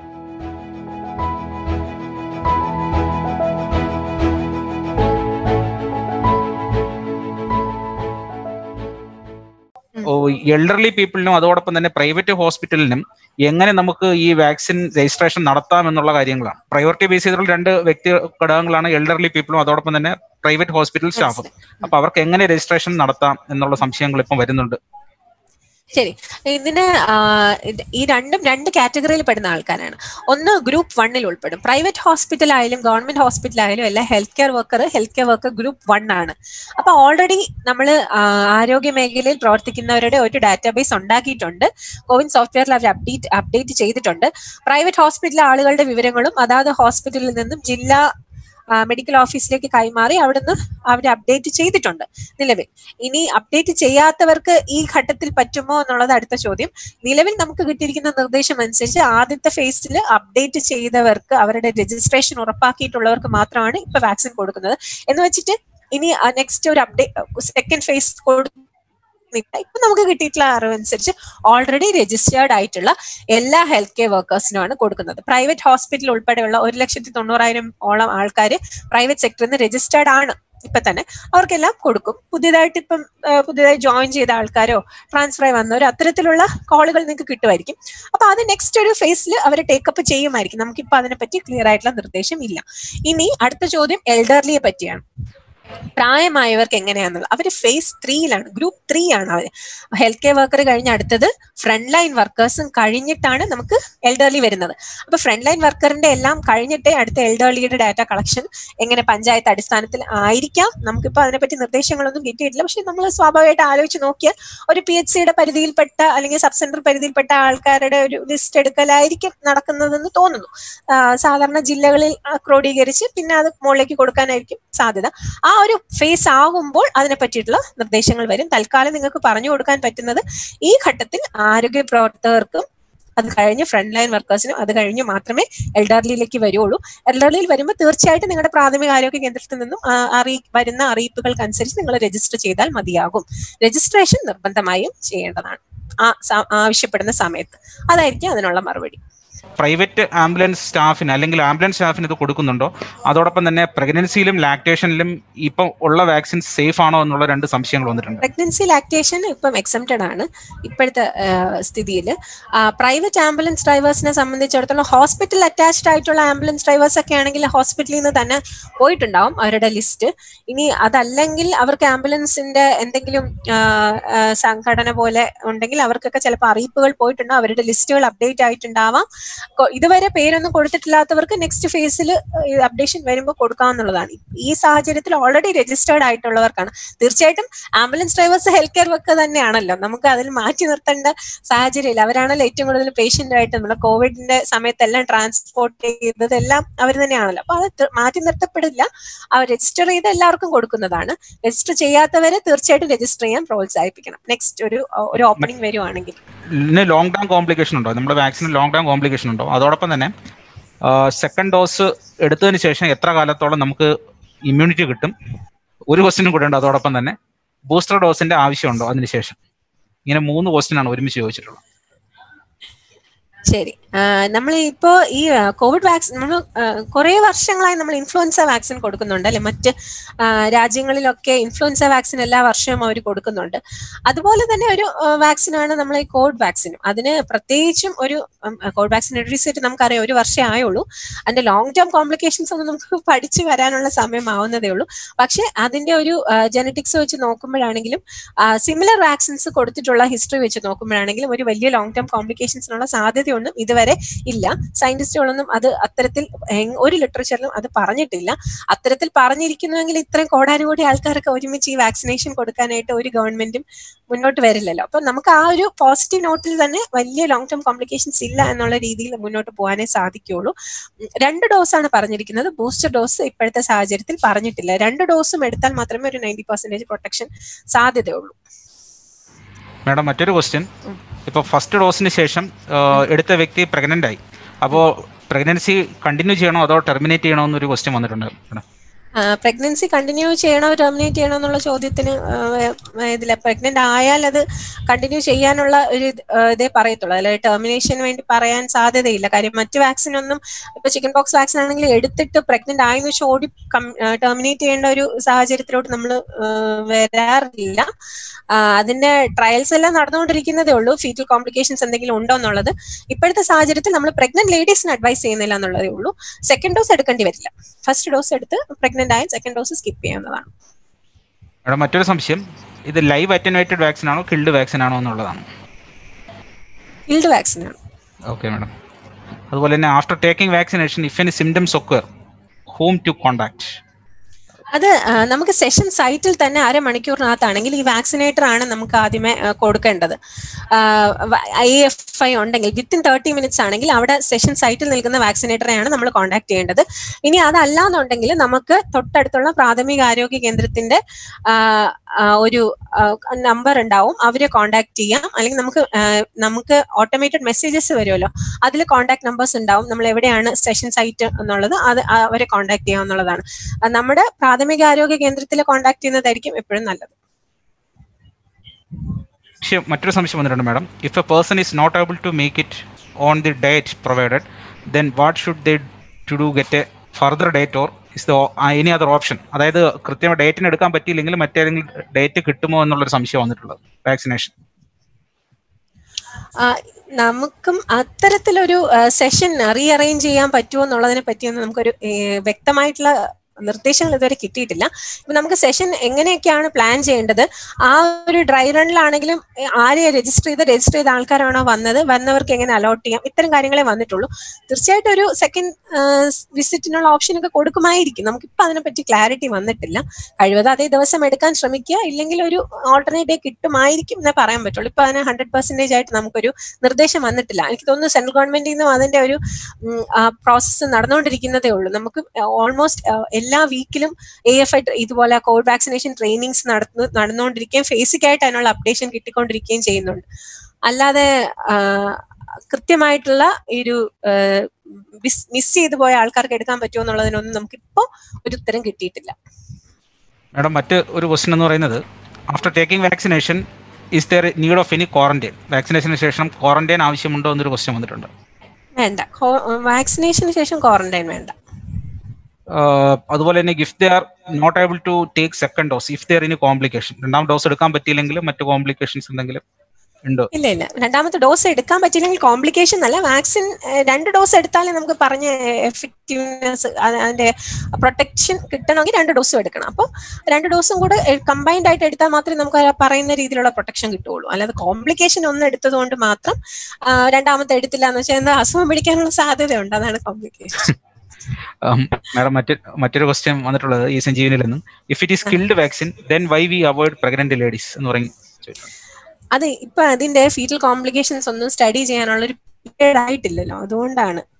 എൽഡർലി പീപ്പിളിനും അതോടൊപ്പം തന്നെ പ്രൈവറ്റ് ഹോസ്പിറ്റലിനും എങ്ങനെ നമുക്ക് ഈ വാക്സിൻ രജിസ്ട്രേഷൻ നടത്താം എന്നുള്ള കാര്യങ്ങളാണ് പ്രയോറിറ്റി ബേസ് ചെയ്തിട്ടുള്ള രണ്ട് വ്യക്തി ഘടകങ്ങളാണ് എൽഡർലി പീപ്പിളും അതോടൊപ്പം തന്നെ പ്രൈവറ്റ് ഹോസ്പിറ്റൽ സ്റ്റാഫും അപ്പൊ അവർക്ക് എങ്ങനെ രജിസ്ട്രേഷൻ നടത്താം എന്നുള്ള സംശയങ്ങൾ ഇപ്പം വരുന്നുണ്ട് ശരി ഇതിന് ഈ രണ്ടും രണ്ട് കാറ്റഗറിയിൽ പെടുന്ന ആൾക്കാരാണ് ഒന്ന് ഗ്രൂപ്പ് വണ്ണിൽ ഉൾപ്പെടും പ്രൈവറ്റ് ഹോസ്പിറ്റൽ ആയാലും ഗവൺമെന്റ് ഹോസ്പിറ്റൽ ആയാലും എല്ലാം health care worker health care worker group one ആണ് അപ്പൊ ഓൾറെഡി നമ്മൾ ആരോഗ്യ മേഖലയിൽ പ്രവർത്തിക്കുന്നവരുടെ ഒരു ഡാറ്റാബേസ് ഉണ്ടാക്കിയിട്ടുണ്ട് കോവിൻ സോഫ്റ്റ്വെയറിൽ അവർ അപ്ഡേറ്റ് അപ്ഡേറ്റ് ചെയ്തിട്ടുണ്ട് പ്രൈവറ്റ് ഹോസ്പിറ്റൽ ആളുകളുടെ വിവരങ്ങളും അതാത് ഹോസ്പിറ്റലിൽ നിന്നും ജില്ലാ മെഡിക്കൽ ഓഫീസിലേക്ക് കൈമാറി അവിടുന്ന് അവർ അപ്ഡേറ്റ് ചെയ്തിട്ടുണ്ട് നിലവിൽ ഇനി അപ്ഡേറ്റ് ചെയ്യാത്തവർക്ക് ഈ ഘട്ടത്തിൽ പറ്റുമോ എന്നുള്ളത് അടുത്ത ചോദ്യം നിലവിൽ നമുക്ക് കിട്ടിയിരിക്കുന്ന നിർദ്ദേശം അനുസരിച്ച് ആദ്യത്തെ ഫേസിൽ അപ്ഡേറ്റ് ചെയ്തവർക്ക് അവരുടെ രജിസ്ട്രേഷൻ ഉറപ്പാക്കിയിട്ടുള്ളവർക്ക് മാത്രമാണ് ഇപ്പൊ വാക്സിൻ കൊടുക്കുന്നത് എന്ന് വെച്ചിട്ട് ഇനി നെക്സ്റ്റ് ഒരു അപ്ഡേറ്റ് സെക്കൻഡ് ഫേസ് കൊടു ഇപ്പൊ നമുക്ക് കിട്ടിയിട്ടുള്ള അറിവനുസരിച്ച് ഓൾറെഡി രജിസ്റ്റേർഡ് ആയിട്ടുള്ള എല്ലാ ഹെൽത്ത് കെയർ വർക്കേഴ്സിനുമാണ് കൊടുക്കുന്നത് പ്രൈവറ്റ് ഹോസ്പിറ്റൽ ഉൾപ്പെടെയുള്ള ഒരു ലക്ഷത്തി തൊണ്ണൂറായിരം ഓളം ആൾക്കാർ പ്രൈവറ്റ് സെക്ടറിൽ നിന്ന് രജിസ്റ്റേർഡ് ആണ് ഇപ്പൊ തന്നെ അവർക്കെല്ലാം കൊടുക്കും പുതിയതായിട്ട് ഇപ്പം പുതിയതായി ജോയിൻ ചെയ്ത ആൾക്കാരോ ട്രാൻസ്ഫർ ആയി വന്നവരോ അത്തരത്തിലുള്ള കോളുകൾ നിങ്ങൾക്ക് കിട്ടുമായിരിക്കും അപ്പൊ അത് നെക്സ്റ്റ് ഒരു ഫേസിൽ അവർ ടേക്കപ്പ് ചെയ്യുമായിരിക്കും നമുക്കിപ്പോ അതിനെപ്പറ്റി ക്ലിയർ ആയിട്ടുള്ള നിർദ്ദേശം ഇല്ല ഇനി അടുത്ത ചോദ്യം എൽഡർലിയെ പറ്റിയാണ് പ്രായമായവർക്ക് എങ്ങനെയാണെന്നുള്ളത് അവർ ഫേസ് ത്രീയിലാണ് ഗ്രൂപ്പ് ത്രീ ആണ് അവർ ഹെൽത്ത് കെയർ വർക്കർ കഴിഞ്ഞ അടുത്തത് ഫ്രണ്ട് ലൈൻ വർക്കേഴ്സും കഴിഞ്ഞിട്ടാണ് നമുക്ക് എൽഡർലി വരുന്നത് അപ്പൊ ഫ്രണ്ട് ലൈൻ വർക്കറിന്റെ എല്ലാം കഴിഞ്ഞിട്ടേ അടുത്ത എൽഡർലിയുടെ ഡാറ്റ കളക്ഷൻ എങ്ങനെ പഞ്ചായത്ത് അടിസ്ഥാനത്തിൽ ആയിരിക്കാം നമുക്കിപ്പോൾ അതിനെപ്പറ്റി നിർദ്ദേശങ്ങളൊന്നും കിട്ടിയിട്ടില്ല പക്ഷെ നമ്മൾ സ്വാഭാവികമായിട്ട് ആലോചിച്ച് നോക്കിയാൽ ഒരു പി എച്ച് സിയുടെ പരിധിയിൽപ്പെട്ട അല്ലെങ്കിൽ സബ് സെന്റർ പരിധിയിൽപ്പെട്ട ആൾക്കാരുടെ ഒരു ലിസ്റ്റ് എടുക്കലായിരിക്കും നടക്കുന്നതെന്ന് തോന്നുന്നു സാധാരണ ജില്ലകളിൽ ക്രോഡീകരിച്ച് പിന്നെ അത് മുകളിലേക്ക് കൊടുക്കാനായിരിക്കും സാധ്യത ആ ഒരു ഫേസ് ആകുമ്പോൾ അതിനെ പറ്റിയിട്ടുള്ള നിർദ്ദേശങ്ങൾ വരും തൽക്കാലം നിങ്ങൾക്ക് പറഞ്ഞു കൊടുക്കാൻ പറ്റുന്നത് ഈ ഘട്ടത്തിൽ ആരോഗ്യ പ്രവർത്തകർക്കും അത് കഴിഞ്ഞ് ഫ്രണ്ട് ലൈൻ വർക്കേഴ്സിനും അത് കഴിഞ്ഞ് മാത്രമേ എൽഡർലിയിലേക്ക് വരുള്ളൂ എൽഡർലിയിൽ വരുമ്പോൾ തീർച്ചയായിട്ടും നിങ്ങളുടെ പ്രാഥമിക ആരോഗ്യ കേന്ദ്രത്തിൽ നിന്നും അറിയി വരുന്ന അറിയിപ്പുകൾക്കനുസരിച്ച് നിങ്ങൾ രജിസ്റ്റർ ചെയ്താൽ മതിയാകും രജിസ്ട്രേഷൻ നിർബന്ധമായും ചെയ്യേണ്ടതാണ് ആ ആവശ്യപ്പെടുന്ന സമയത്ത് അതായിരിക്കും അതിനുള്ള മറുപടി പ്രൈവറ്റ് ആംബുലൻസ് സ്റ്റാഫിന് അല്ലെങ്കിൽ ആംബുലൻസ് സ്റ്റാഫിന് ഇത് കൊടുക്കുന്നുണ്ടോ അതോടൊപ്പം തന്നെ പ്രഗ്നൻസിയിലും ലാക്ടേഷനിലും ഇപ്പം ഉള്ള വാക്സിൻ സേഫ് ആണോ എന്നുള്ള രണ്ട് സംശയങ്ങൾ വന്നിട്ടുണ്ട് പ്രഗ്നൻസി ലാക്ടേഷൻ ഇപ്പം എക്സംപ്റ്റഡ് ആണ് ഇപ്പോഴത്തെ സ്ഥിതിയിൽ പ്രൈവറ്റ് ആംബുലൻസ് ഡ്രൈവേഴ്സിനെ സംബന്ധിച്ചിടത്തോളം ഹോസ്പിറ്റൽ അറ്റാച്ച്ഡ് ആയിട്ടുള്ള ആംബുലൻസ് ഡ്രൈവേഴ്സ് ഒക്കെ ആണെങ്കിൽ ഹോസ്പിറ്റലിൽ നിന്ന് തന്നെ പോയിട്ടുണ്ടാവും അവരുടെ ലിസ്റ്റ് ഇനി അതല്ലെങ്കിൽ അവർക്ക് ആംബുലൻസിന്റെ എന്തെങ്കിലും സംഘടന പോലെ ഉണ്ടെങ്കിൽ അവർക്കൊക്കെ ചിലപ്പോൾ അറിയിപ്പുകൾ പോയിട്ടുണ്ടാവും അവരുടെ ലിസ്റ്റുകൾ അപ്ഡേറ്റ് ആയിട്ടുണ്ടാവാം ഇതുവരെ പേരൊന്നും കൊടുത്തിട്ടില്ലാത്തവർക്ക് നെക്സ്റ്റ് ഫേസിൽ അപ്ഡേഷൻ വരുമ്പോൾ കൊടുക്കാവുന്നതാണ് ഈ സാഹചര്യത്തിൽ ഓൾറെഡി രജിസ്റ്റേർഡ് ആയിട്ടുള്ളവർക്കാണ് തീർച്ചയായിട്ടും ambulance drivers health care work തന്നെയാണല്ലോ നമുക്ക് അതിൽ മാറ്റി നിർത്തേണ്ട സാഹചര്യമില്ല അവരാണല്ലോ ഏറ്റവും കൂടുതൽ പേഷ്യന്റ് ആയിട്ട് നമ്മുടെ കോവിഡിന്റെ സമയത്തെല്ലാം ട്രാൻസ്പോർട്ട് ചെയ്തതെല്ലാം അവർ തന്നെയാണല്ലോ അപ്പൊ അത് മാറ്റി നിർത്തപ്പെടില്ല അവർ രജിസ്റ്റർ ചെയ്ത് എല്ലാവർക്കും കൊടുക്കുന്നതാണ് രജിസ്റ്റർ ചെയ്യാത്തവരെ തീർച്ചയായിട്ടും രജിസ്റ്റർ ചെയ്യാൻ പ്രോത്സാഹിപ്പിക്കണം നെക്സ്റ്റ് ഒരു ഒരു ഓപ്പണിംഗ് വരുവാണെങ്കിൽ ഇതിന് ലോങ് ടേം കോംപ്ലിക്കേഷൻ ഉണ്ടോ നമ്മുടെ വാക്സിന് ലോങ് ടേം കോംപ്ലിക്കേഷൻ ഉണ്ടോ അതോടൊപ്പം തന്നെ സെക്കൻഡ് ഡോസ് എടുത്തതിന് ശേഷം എത്ര കാലത്തോളം നമുക്ക് ഇമ്മ്യൂണിറ്റി കിട്ടും ഒരു ക്വസ്റ്റിനും കൂടെ ഉണ്ട് അതോടൊപ്പം തന്നെ ബൂസ്റ്റർ ഡോസിന്റെ ആവശ്യമുണ്ടോ അതിനുശേഷം ഇങ്ങനെ മൂന്ന് ക്വസ്റ്റ്യൻ ആണ് ഒരുമിച്ച് ചോദിച്ചിട്ടുള്ളത് ശരി നമ്മൾ ഇപ്പോൾ ഈ കോവിഡ് വാക്സിൻ നമ്മൾ കുറേ വർഷങ്ങളായി നമ്മൾ ഇൻഫ്ലുവൻസ വാക്സിൻ കൊടുക്കുന്നുണ്ട് അല്ലെ മറ്റ് രാജ്യങ്ങളിലൊക്കെ ഇൻഫ്ലുവൻസ വാക്സിൻ എല്ലാ വർഷവും അവർ കൊടുക്കുന്നുണ്ട് അതുപോലെ തന്നെ ഒരു വാക്സിനാണ് നമ്മൾ ഈ കോവിഡ് വാക്സിനും അതിന് പ്രത്യേകിച്ചും ഒരു കോവിഡ് വാക്സിൻ ഇൻട്രൊഡ്യൂസ് ചെയ്തിട്ട് നമുക്കറിയാം ഒരു വർഷമേ ആയുള്ളൂ അതിന്റെ ലോങ് ടേം കോംപ്ലിക്കേഷൻസ് ഒന്നും നമുക്ക് പഠിച്ചു വരാനുള്ള സമയമാവുന്നതേ ഉള്ളൂ പക്ഷെ അതിന്റെ ഒരു ജനറ്റിക്സ് വെച്ച് നോക്കുമ്പോഴാണെങ്കിലും സിമിലർ വാക്സിൻസ് കൊടുത്തിട്ടുള്ള ഹിസ്റ്ററി വെച്ച് നോക്കുമ്പോഴാണെങ്കിലും ഒരു വലിയ ലോങ് ടേം കോംപ്ലിക്കേഷൻസിനുള്ള സാധ്യതയൊന്നും ഇതുവരെ ഇല്ല സയന്റിസ്റ്റുകളൊന്നും അത് അത്തരത്തിൽ ഒരു ലിറ്ററേച്ചറിലും അത് പറഞ്ഞിട്ടില്ല അത്തരത്തിൽ പറഞ്ഞിരിക്കുന്നുവെങ്കിൽ ഇത്രയും കോടാനുകൂടി ആൾക്കാരൊക്കെ ഒരുമിച്ച് ഈ വാക്സിനേഷൻ കൊടുക്കാനായിട്ട് ഒരു ഗവൺമെന്റും മുന്നോട്ട് വരില്ലല്ലോ അപ്പൊ നമുക്ക് ആ ഒരു പോസിറ്റീവ് നോട്ടിൽ തന്നെ വലിയ ലോങ് ടേം കോംപ്ലിക്കേഷൻസ് ഇല്ല എന്നുള്ള രീതിയിൽ മുന്നോട്ട് പോകാനേ സാധിക്കുകയുള്ളൂ രണ്ട് ഡോസാണ് പറഞ്ഞിരിക്കുന്നത് ബൂസ്റ്റർ ഡോസ് ഇപ്പോഴത്തെ സാഹചര്യത്തിൽ പറഞ്ഞിട്ടില്ല രണ്ട് ഡോസും എടുത്താൽ മാത്രമേ ഒരു നയൻറ്റി പെർസെന്റേജ് പ്രൊട്ടക്ഷൻ സാധ്യതയുള്ളൂ മാഡം മറ്റൊരു ക്വസ്റ്റ്യൻ ഇപ്പോൾ ഫസ്റ്റ് ഡോസിന് ശേഷം ആ, എടുത്ത വ്യക്തി പ്രഗ്നൻ്റ് ആയി അപ്പോൾ പ്രഗ്നൻസി കണ്ടിന്യൂ ചെയ്യണോ അതോ ടെർമിനേറ്റ് ചെയ്യണോ എന്നൊരു ക്വസ്റ്റ്യൻ വന്നിട്ടുണ്ട് മാഡം പ്രഗ്നൻസി കണ്ടിന്യൂ ചെയ്യണോ ടെർമിനേറ്റ് ചെയ്യണോ എന്നുള്ള ചോദ്യത്തിന് ഇതിൽ പ്രഗ്നന്റ് ആയാൽ അത് കണ്ടിന്യൂ ചെയ്യാനുള്ള ഒരു ഇത്, ആ, ഇതേ പറയത്തുള്ളൂ അല്ലെ ടെർമിനേഷന് വേണ്ടി പറയാൻ സാധ്യതയില്ല കാര്യം മറ്റ് വാക്സിൻ ഒന്നും ഇപ്പൊ ചിക്കൻ പോക്സ് വാക്സിൻ ആണെങ്കിൽ എടുത്തിട്ട് പ്രഗ്നന്റ് ആയെന്ന് വെച്ച് ഓടി ടെർമിനേറ്റ് ചെയ്യേണ്ട ഒരു സാഹചര്യത്തിലോട്ട് നമ്മൾ വരാറില്ല ആ, അതിന്റെ ട്രയൽസ് എല്ലാം നടന്നുകൊണ്ടിരിക്കുന്നതേ ഉള്ളൂ ഫീറ്റൽ കോംപ്ലിക്കേഷൻസ് എന്തെങ്കിലും ഉണ്ടോ എന്നുള്ളത് ഇപ്പോഴത്തെ സാഹചര്യത്തിൽ നമ്മൾ പ്രഗ്നന്റ് ലേഡീസിന് അഡ്വൈസ് ചെയ്യുന്നില്ല എന്നുള്ളതേ ഉള്ളൂ സെക്കൻഡ് ഡോസ് എടുക്കേണ്ടി വരില്ല ഫസ്റ്റ് ഡോസ് എടുത്ത് പ്രഗ്നന്റ് ആയാൽ സെക്കൻഡ് ഡോസ് സ്കിപ്പ് ചെയ്യാവുന്നതാണ് മാഡം മറ്റൊരു സംശയം ഇത് ലൈവ് അറ്റനുവേറ്റഡ് വാക്സിൻ ആണോ കിൽഡ് വാക്സിൻ ആണോ എന്നുള്ളതാണ് ഫീൽഡ് വാക്സിൻ ആണ് ഓക്കെ മാഡം അതുപോലെ തന്നെ after taking vaccination if any symptoms occur whom to contact അത് ആ, നമുക്ക് സെഷൻ സൈറ്റിൽ തന്നെ അരമണിക്കൂറിനകത്താണെങ്കിൽ ഈ വാക്സിനേറ്റർ ആണ് നമുക്ക് ആദ്യമേ ആ, കൊടുക്കേണ്ടത് ഐ എഫ് ഐ ഉണ്ടെങ്കിൽ വിത്തിൻ തേർട്ടി മിനിറ്റ്സ് ആണെങ്കിൽ അവിടെ സെഷൻ സൈറ്റിൽ നിൽക്കുന്ന വാക്സിനേറ്ററെയാണ് നമ്മൾ കോൺടാക്ട് ചെയ്യേണ്ടത് ഇനി അതല്ല എന്നുണ്ടെങ്കിൽ നമുക്ക് തൊട്ടടുത്തുള്ള പ്രാഥമിക ആരോഗ്യ കേന്ദ്രത്തിന്റെ ആ, ആ, ഒരു നമ്പർ ഉണ്ടാവും അവരെ കോൺടാക്ട് ചെയ്യാം അല്ലെങ്കിൽ നമുക്ക് ആ, നമുക്ക് ഓട്ടോമേറ്റഡ് മെസ്സേജസ് വരുമല്ലോ അതിൽ കോൺടാക്ട് നമ്പേഴ്സ് ഉണ്ടാവും നമ്മൾ എവിടെയാണ് സെഷൻ സൈറ്റ് എന്നുള്ളത് അത് അവരെ കോൺടാക്ട് ചെയ്യാവുന്നതാണ് ആ, നമ്മുടെ പ്രാഥമിക ആരോഗ്യ കേന്ദ്രത്തിൽ കോൺടാക്ട് ചെയ്യുന്നതായിരിക്കും എപ്പോഴും നല്ലത് പക്ഷേ മറ്റൊരു സംശയം വന്നിട്ടുണ്ട് madam if a person is not able to make it on the date provided then what should they to do get a further date or is the any other option അതായത് കൃത്യമായി ഡേറ്റിന് എടുക്കാൻ പറ്റിയില്ലെങ്കിൽ മറ്റേതെങ്കിലും ഡേറ്റ് കിട്ടുമോ എന്നുള്ളൊരു സംശയം വന്നിട്ടുള്ളത് വാക്സിനേഷൻ ആ, നമുക്കും അത്തരത്തിലൊരു സെഷൻ റീഅറേഞ്ച് ചെയ്യാൻ പറ്റുമോ എന്നുള്ളതിനെ പറ്റിയൊന്നും നമുക്കൊരു ഏ, വ്യക്തമായിട്ടുള്ള നിർദ്ദേശങ്ങൾ ഇതുവരെ കിട്ടിയിട്ടില്ല ഇപ്പൊ നമുക്ക് സെഷൻ എങ്ങനെയൊക്കെയാണ് പ്ലാൻ ചെയ്യേണ്ടത് ആ ഒരു ഡ്രൈ റണ്ണിലാണെങ്കിലും ഏ, ആരെ രജിസ്റ്റർ ചെയ്ത് രജിസ്റ്റർ ചെയ്ത ആൾക്കാരാണോ വന്നത് വന്നവർക്ക് എങ്ങനെ അലോട്ട് ചെയ്യാം ഇത്തരം കാര്യങ്ങളെ വന്നിട്ടുള്ളൂ തീർച്ചയായിട്ടും ഒരു സെക്കൻഡ് വിസിറ്റിനുള്ള ഓപ്ഷൻ ഒക്കെ കൊടുക്കുമായിരിക്കും നമുക്കിപ്പോൾ അതിനെപ്പറ്റി ക്ലാരിറ്റി വന്നിട്ടില്ല കഴിവതും അതേ ദിവസം എടുക്കാൻ ശ്രമിക്കുക ഇല്ലെങ്കിൽ ഒരു ഓൾട്ടർനേറ്റ് ഡേ കിട്ടുമായിരിക്കും എന്നേ പറയാൻ പറ്റുള്ളൂ ഇപ്പൊ അതിന് ഹൺഡ്രഡ് പെർസെന്റേജ് ആയിട്ട് നമുക്കൊരു നിർദ്ദേശം വന്നിട്ടില്ല എനിക്ക് തോന്നുന്നു സെൻട്രൽ ഗവൺമെന്റിൽ നിന്നും അതിന്റെ ഒരു പ്രോസസ്സ് നടന്നുകൊണ്ടിരിക്കുന്നതേ ഉള്ളൂ നമുക്ക് ഓൾമോസ്റ്റ് എല്ലാ വീക്കിലും എ എഫ് ഐ ഇതുപോലെ കോവിഡ് വാക്സിനേഷൻ ട്രെയിനിങ്സ് നടന്നു നടന്നുകൊണ്ടിരിക്കുകയും ഫേസിക് ആയിട്ട് അതിനുള്ള അപ്ഡേഷൻ കിട്ടിക്കൊണ്ടിരിക്കുകയും ചെയ്യുന്നുണ്ട് അല്ലാതെ ആ, കൃത്യമായിട്ടുള്ള ഈ ഒരു മിസ് ചെയ്തു പോയ ആൾക്കാർക്ക് എടുക്കാൻ പറ്റുമോ എന്നുള്ളതിനൊന്നും നമുക്കിപ്പോ ഒരു ഉത്തരം കിട്ടിയിട്ടില്ല മാഡം മറ്റ് ഒരു ക്വസ്റ്റ്യൻ എന്ന് പറയുന്നത് after taking vaccination is there need of any quarantine വാക്സിനേഷന് ശേഷം ക്വാറന്റൈൻ ആവശ്യമുണ്ടോ എന്നൊരു ക്വസ്റ്റ്യൻ വന്നിട്ടുണ്ട് വേണ്ട വാക്സിനേഷന് ശേഷം ക്വാറന്റൈൻ വേണ്ട ആഹ് അതുപോലെ തന്നെ if they are not able to take second dose if there any complication രണ്ടാം ഡോസ് എടുക്കാൻ പറ്റിയില്ലെങ്കിലും മറ്റ് കോംപ്ലിക്കേഷൻസ് എന്തെങ്കിലും ഉണ്ടോ ഇല്ല ഇല്ല രണ്ടാമത്തെ ഡോസ് എടുക്കാൻ പറ്റില്ലെങ്കിൽ കോംപ്ലിക്കേഷൻ അല്ല വാക്സിൻ രണ്ട് ഡോസ് എടുത്താലേ നമുക്ക് പറഞ്ഞ എഫക്റ്റീവ്നെസ് അതിന്റെ പ്രൊട്ടക്ഷൻ കിട്ടണമെങ്കിൽ രണ്ട് ഡോസും എടുക്കണം അപ്പോൾ രണ്ട് ഡോസും കൂടെ കമ്പൈൻഡ് ആയിട്ട് എടുത്താൽ മാത്രമേ നമുക്ക് ആ പറയുന്ന രീതിയിലുള്ള പ്രൊട്ടക്ഷൻ കിട്ടുള്ളൂ അല്ലാതെ കോംപ്ലിക്കേഷൻ ഒന്ന് എടുത്തത് കൊണ്ട് മാത്രം ആ, രണ്ടാമത്തെ എടുത്തില്ല എന്ന് വെച്ചാൽ എന്താ അസുഖം പിടിക്കാനുള്ള സാധ്യതയുണ്ട് അതാണ് കോംപ്ലിക്കേഷൻ മാഡം മറ്റ് മറ്റൊരു ക്വസ്റ്റ്യൻ വന്നിട്ടുള്ളത് ഈ സഞ്ജീവനിൽ നിന്നും if it is skilled vaccine then why we avoid pregnant ladies എന്ന് പറയും ചോദിച്ചു അത് ഇപ്പൊ അതിന്റെ ഫീറ്റൽ കോംപ്ലിക്കേഷൻസ് ഒന്നും സ്റ്റഡി ചെയ്യാനുള്ള ഒരു പീരീഡ് ആയിട്ടില്ലല്ലോ അതുകൊണ്ടാണ്